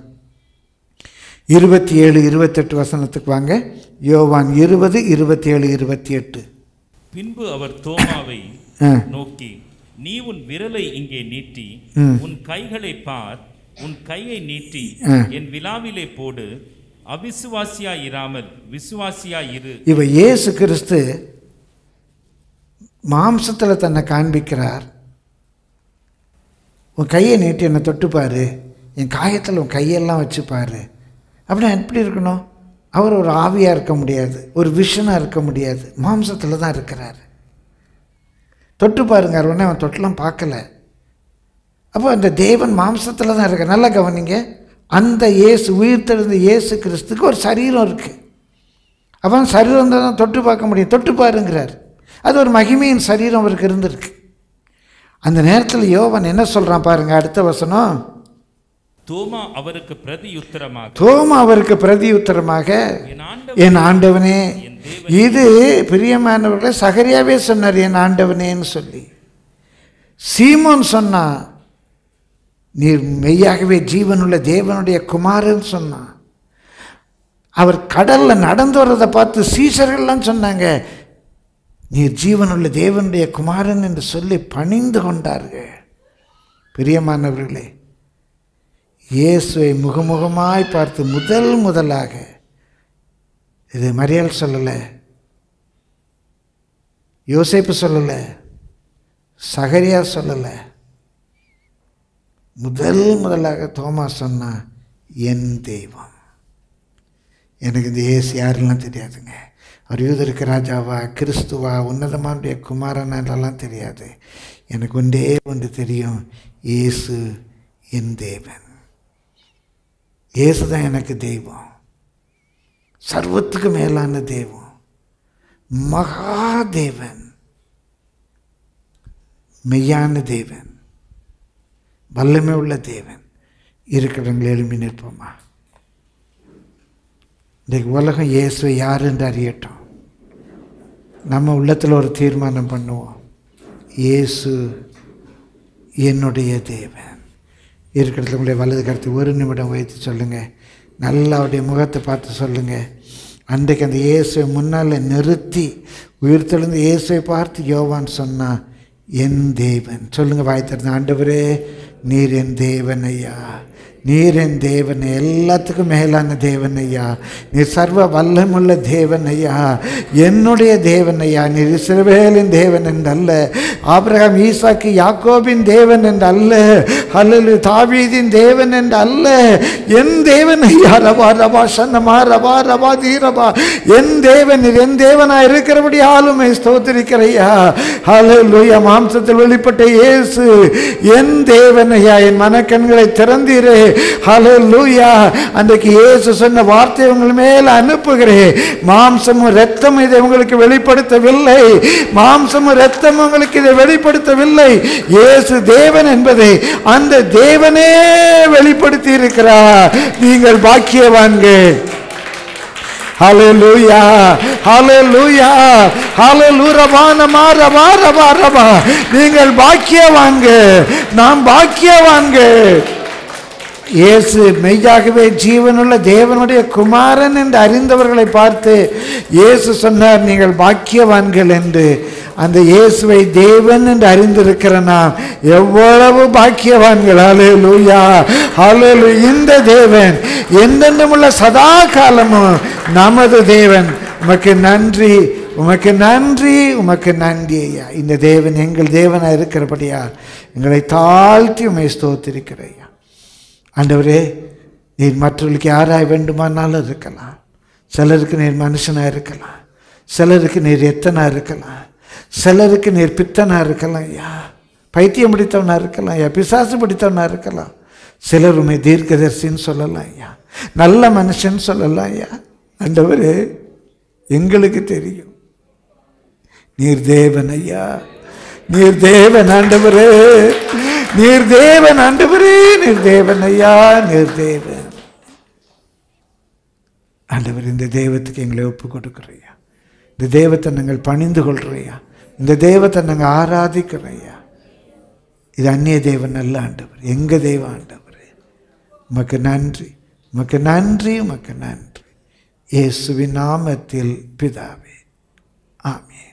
இருபத்தி ஏழு இருபத்தெட்டு வசனத்துக்கு வாங்க யோவான் இருபது இருபத்தி ஏழு இருபத்தி எட்டு பின்பு அவர் தோமாவை ஆ. நோக்கி நீ உன் விரலை இங்கே நீட்டி ம். உன் கைகளை பார் உன் கையை நீட்டி ஆ. என் விழாவிலே போடு அவிசுவாசியா இராமல் விசுவாசியா இரு இவ இயேசு கிறிஸ்து மாம்சத்தில் தன்னை காண்பிக்கிறார் உன் கையை நீட்டி என்னை தொட்டுப்பாரு என் காயத்தில் உன் கையெல்லாம் வச்சுப்பாரு அப்படின்னா எப்படி இருக்கணும் அவர் ஒரு ஆவியாக இருக்க முடியாது ஒரு விஷனாக இருக்க முடியாது மாம்சத்தில் தான் இருக்கிறார் தொட்டு பாருங்க உடனே அவன் தொட்டெல்லாம் பார்க்கல அப்போ அந்த தேவன் மாம்சத்தில் தான் இருக்க நல்லா கவனிங்க அந்த இயேசு உயிர்த்தெழுந்த இயேசு கிறிஸ்துக்கு ஒரு சரீரம் இருக்குது அவன் சரீரம் தான் தொட்டு பார்க்க முடியும் தொட்டு பாருங்கிறார் அது ஒரு மகிமையின் சரீரம் அவருக்கு இருந்திருக்கு அந்த நேரத்தில் யோவன் என்ன சொல்கிறான் பாருங்க அடுத்த வசனம் தோமா அவருக்கு பிரதியுத்தரமாக தோமா அவருக்கு பிரதி உத்தரமாக என் ஆண்ட என் ஆண்டவனே என் தேவன் இது பிரியமானவர்களை சகரியாவே சொன்னார் என் ஆண்டவனேன்னு சொல்லி சீமோன் சொன்னா நீர் மெய்யாகவே ஜீவனுள்ள தேவனுடைய குமாரன் சொன்னான் அவர் கடல்ல நடந்து வர்றதை பார்த்து சீசர்கள்லாம் சொன்னாங்க நீர் ஜீவனுள்ள தேவனுடைய குமாரன் என்று சொல்லி பணிந்து கொண்டார்கள் பிரியமானவர்களே இயேசுவை முகமுகமாய் பார்த்து முதல் முதலாக இது மரியாள் சொல்லலை யோசேப்பு சொல்லலை சகரியா சொல்லலை முதல் முதலாக தோமா சொன்னா என் தெய்வம் எனக்கு இந்த இயேசு யாரெல்லாம் தெரியாதுங்க அவர் யூதருக்கு ராஜாவா கிறிஸ்துவா உன்னதமானுடைய குமாரனெல்லாம் தெரியாது எனக்கு ஒன்றே ஒன்று தெரியும் இயேசு என் தேவன் இயேசு தான் எனக்கு தெய்வம் சர்வத்துக்கு மேலான தெய்வம் மகாதேவன் மெய்யான தேவன் வல்லமை உள்ள தேவன் இருக்கிறவங்களை எழுப்பி நிற்போமா இன்றைக்கு உலகம் இயேசுவை யார் என்று அறியட்டும் நம்ம உள்ளத்தில் ஒரு தீர்மானம் பண்ணுவோம் இயேசு என்னுடைய தேவன் இருக்கிறதுல உங்களுடைய வலது கருத்து ஒரு நிமிடம் வைத்து சொல்லுங்கள் நல்லா அவருடைய முகத்தை பார்த்து சொல்லுங்கள் அன்றைக்கு அந்த இயேசுவை முன்னால் நிறுத்தி உயிர்த்தெழுந்த இயேசுவை பார்த்து யோவான் சொன்னா என் தேவன் சொல்லுங்கள் வாய் திறந்து ஆண்டவரே நீர் என் தேவன் ஐயா நீர் என் தேவன் எல்லாத்துக்கும் மேலான தேவன் ஐயா நீர் சர்வ வல்லமுள்ள தேவன் ஐயா என்னுடைய தேவன் ஐயா நீர் இஸ்ரவேலின் தேவன் என்றல்ல ஆபிரகாம் ஈசாக்கு யாக்கோபின் தேவன் என்று அல்ல அல்லது தாவீதின் தேவன் என்று அல்ல என் தேவன் ஐயா ரபா ரபா சன்னமா ரபா ரபா தீரபா என் தேவன் நீர் என் தேவனா இருக்கிறபடி ஆளுமை ஸ்தோத்திரிக்கிறையா ஹalleluya மாம்சத்தில் வெளிப்பட்ட இயேசு என் தேவன் ஐயா என் மனக்கண்களை திறந்தீரே ஹalleluya அன்றைக்கு இயேசு சொன்ன வார்த்தை உங்கள் மேல் அனுப்புகிறேன் மாம்சமும் இரத்தமும் இதை உங்களுக்கு வெளிப்படுத்தவில்லை மாம்சமும் இரத்தமும் உங்களுக்கு இதை வெளிப்படுத்தவில்லை இயேசு தேவன் என்பதை அந்த தேவனே வெளிப்படுத்தி இருக்கிறார் நீங்கள் பாக்கியவான்கள் ஹalleluya ஹalleluya ஹalleluya ரபா நமா ரபா ரபா ரபா நீங்கள் பாக்கியவான்கள் நாம் பாக்கியவான்கள் இயேசு மெய்யாகவே ஜீவனுள்ள தேவனுடைய குமாரன் என்று அறிந்தவர்களை பார்த்து இயேசு சொன்னார் நீங்கள் பாக்கியவான்கள் என்று அந்த இயேசுவை தேவன் என்று அறிந்திருக்கிற நாம் எவ்வளவு பாக்கியவான்கள் ஹலே லூயா ஹலே இந்த தேவன் என்றென்றும் உள்ள சதா காலமும் நமது தேவன் உமக்கு நன்றி உமக்கு நன்றி உமக்கு நன்றி ஐயா இந்த தேவன் எங்கள் தேவனாக இருக்கிறபடியா எங்களை தாழ்த்தி உமை ஸ்தோத்திருக்கிறையா ஆண்டவரே நீர் மற்றவர்களுக்கு யாராய் வேண்டுமானாலும் இருக்கலாம் சிலருக்கு நீர் மனுஷனாக இருக்கலாம் சிலருக்கு நீர் எத்தனாக இருக்கலாம் சிலருக்கு நீர் பித்தனாக இருக்கலாம் ஐயா பைத்தியம் பிடித்தவனாக இருக்கலாம் ஐயா பிசாசு பிடித்தவனாக இருக்கலாம் சிலர் உண்மை தீர்க்கதரிசின்னு சொல்லலாம் ஐயா நல்ல மனுஷன் சொல்லலாம் ஐயா ஆண்டவரே எங்களுக்கு தெரியும் நீர் தேவன் ஐயா நீர் தேவன் ஆண்டவரே நீர் தேவன் ஆண்டவரே நீர் தேவன் ஐயா நீர் தேவன் ஆண்டவர் இந்த தெய்வத்துக்கு எங்களை ஒப்பு கொடுக்குறையா இந்த தெய்வத்தை நாங்கள் பணிந்து கொள்றையா இந்த தெய்வத்தை நாங்கள் ஆராதிக்கிறோம்யா இது அந்நிய தேவன் அல்ல ஆண்டவர் எங்க தெய்வ ஆண்டவர் உமக்கு நன்றி உமக்கு நன்றி உமக்கு நன்றி இயேசுவின் நாமத்தில் பிதாவே ஆமென்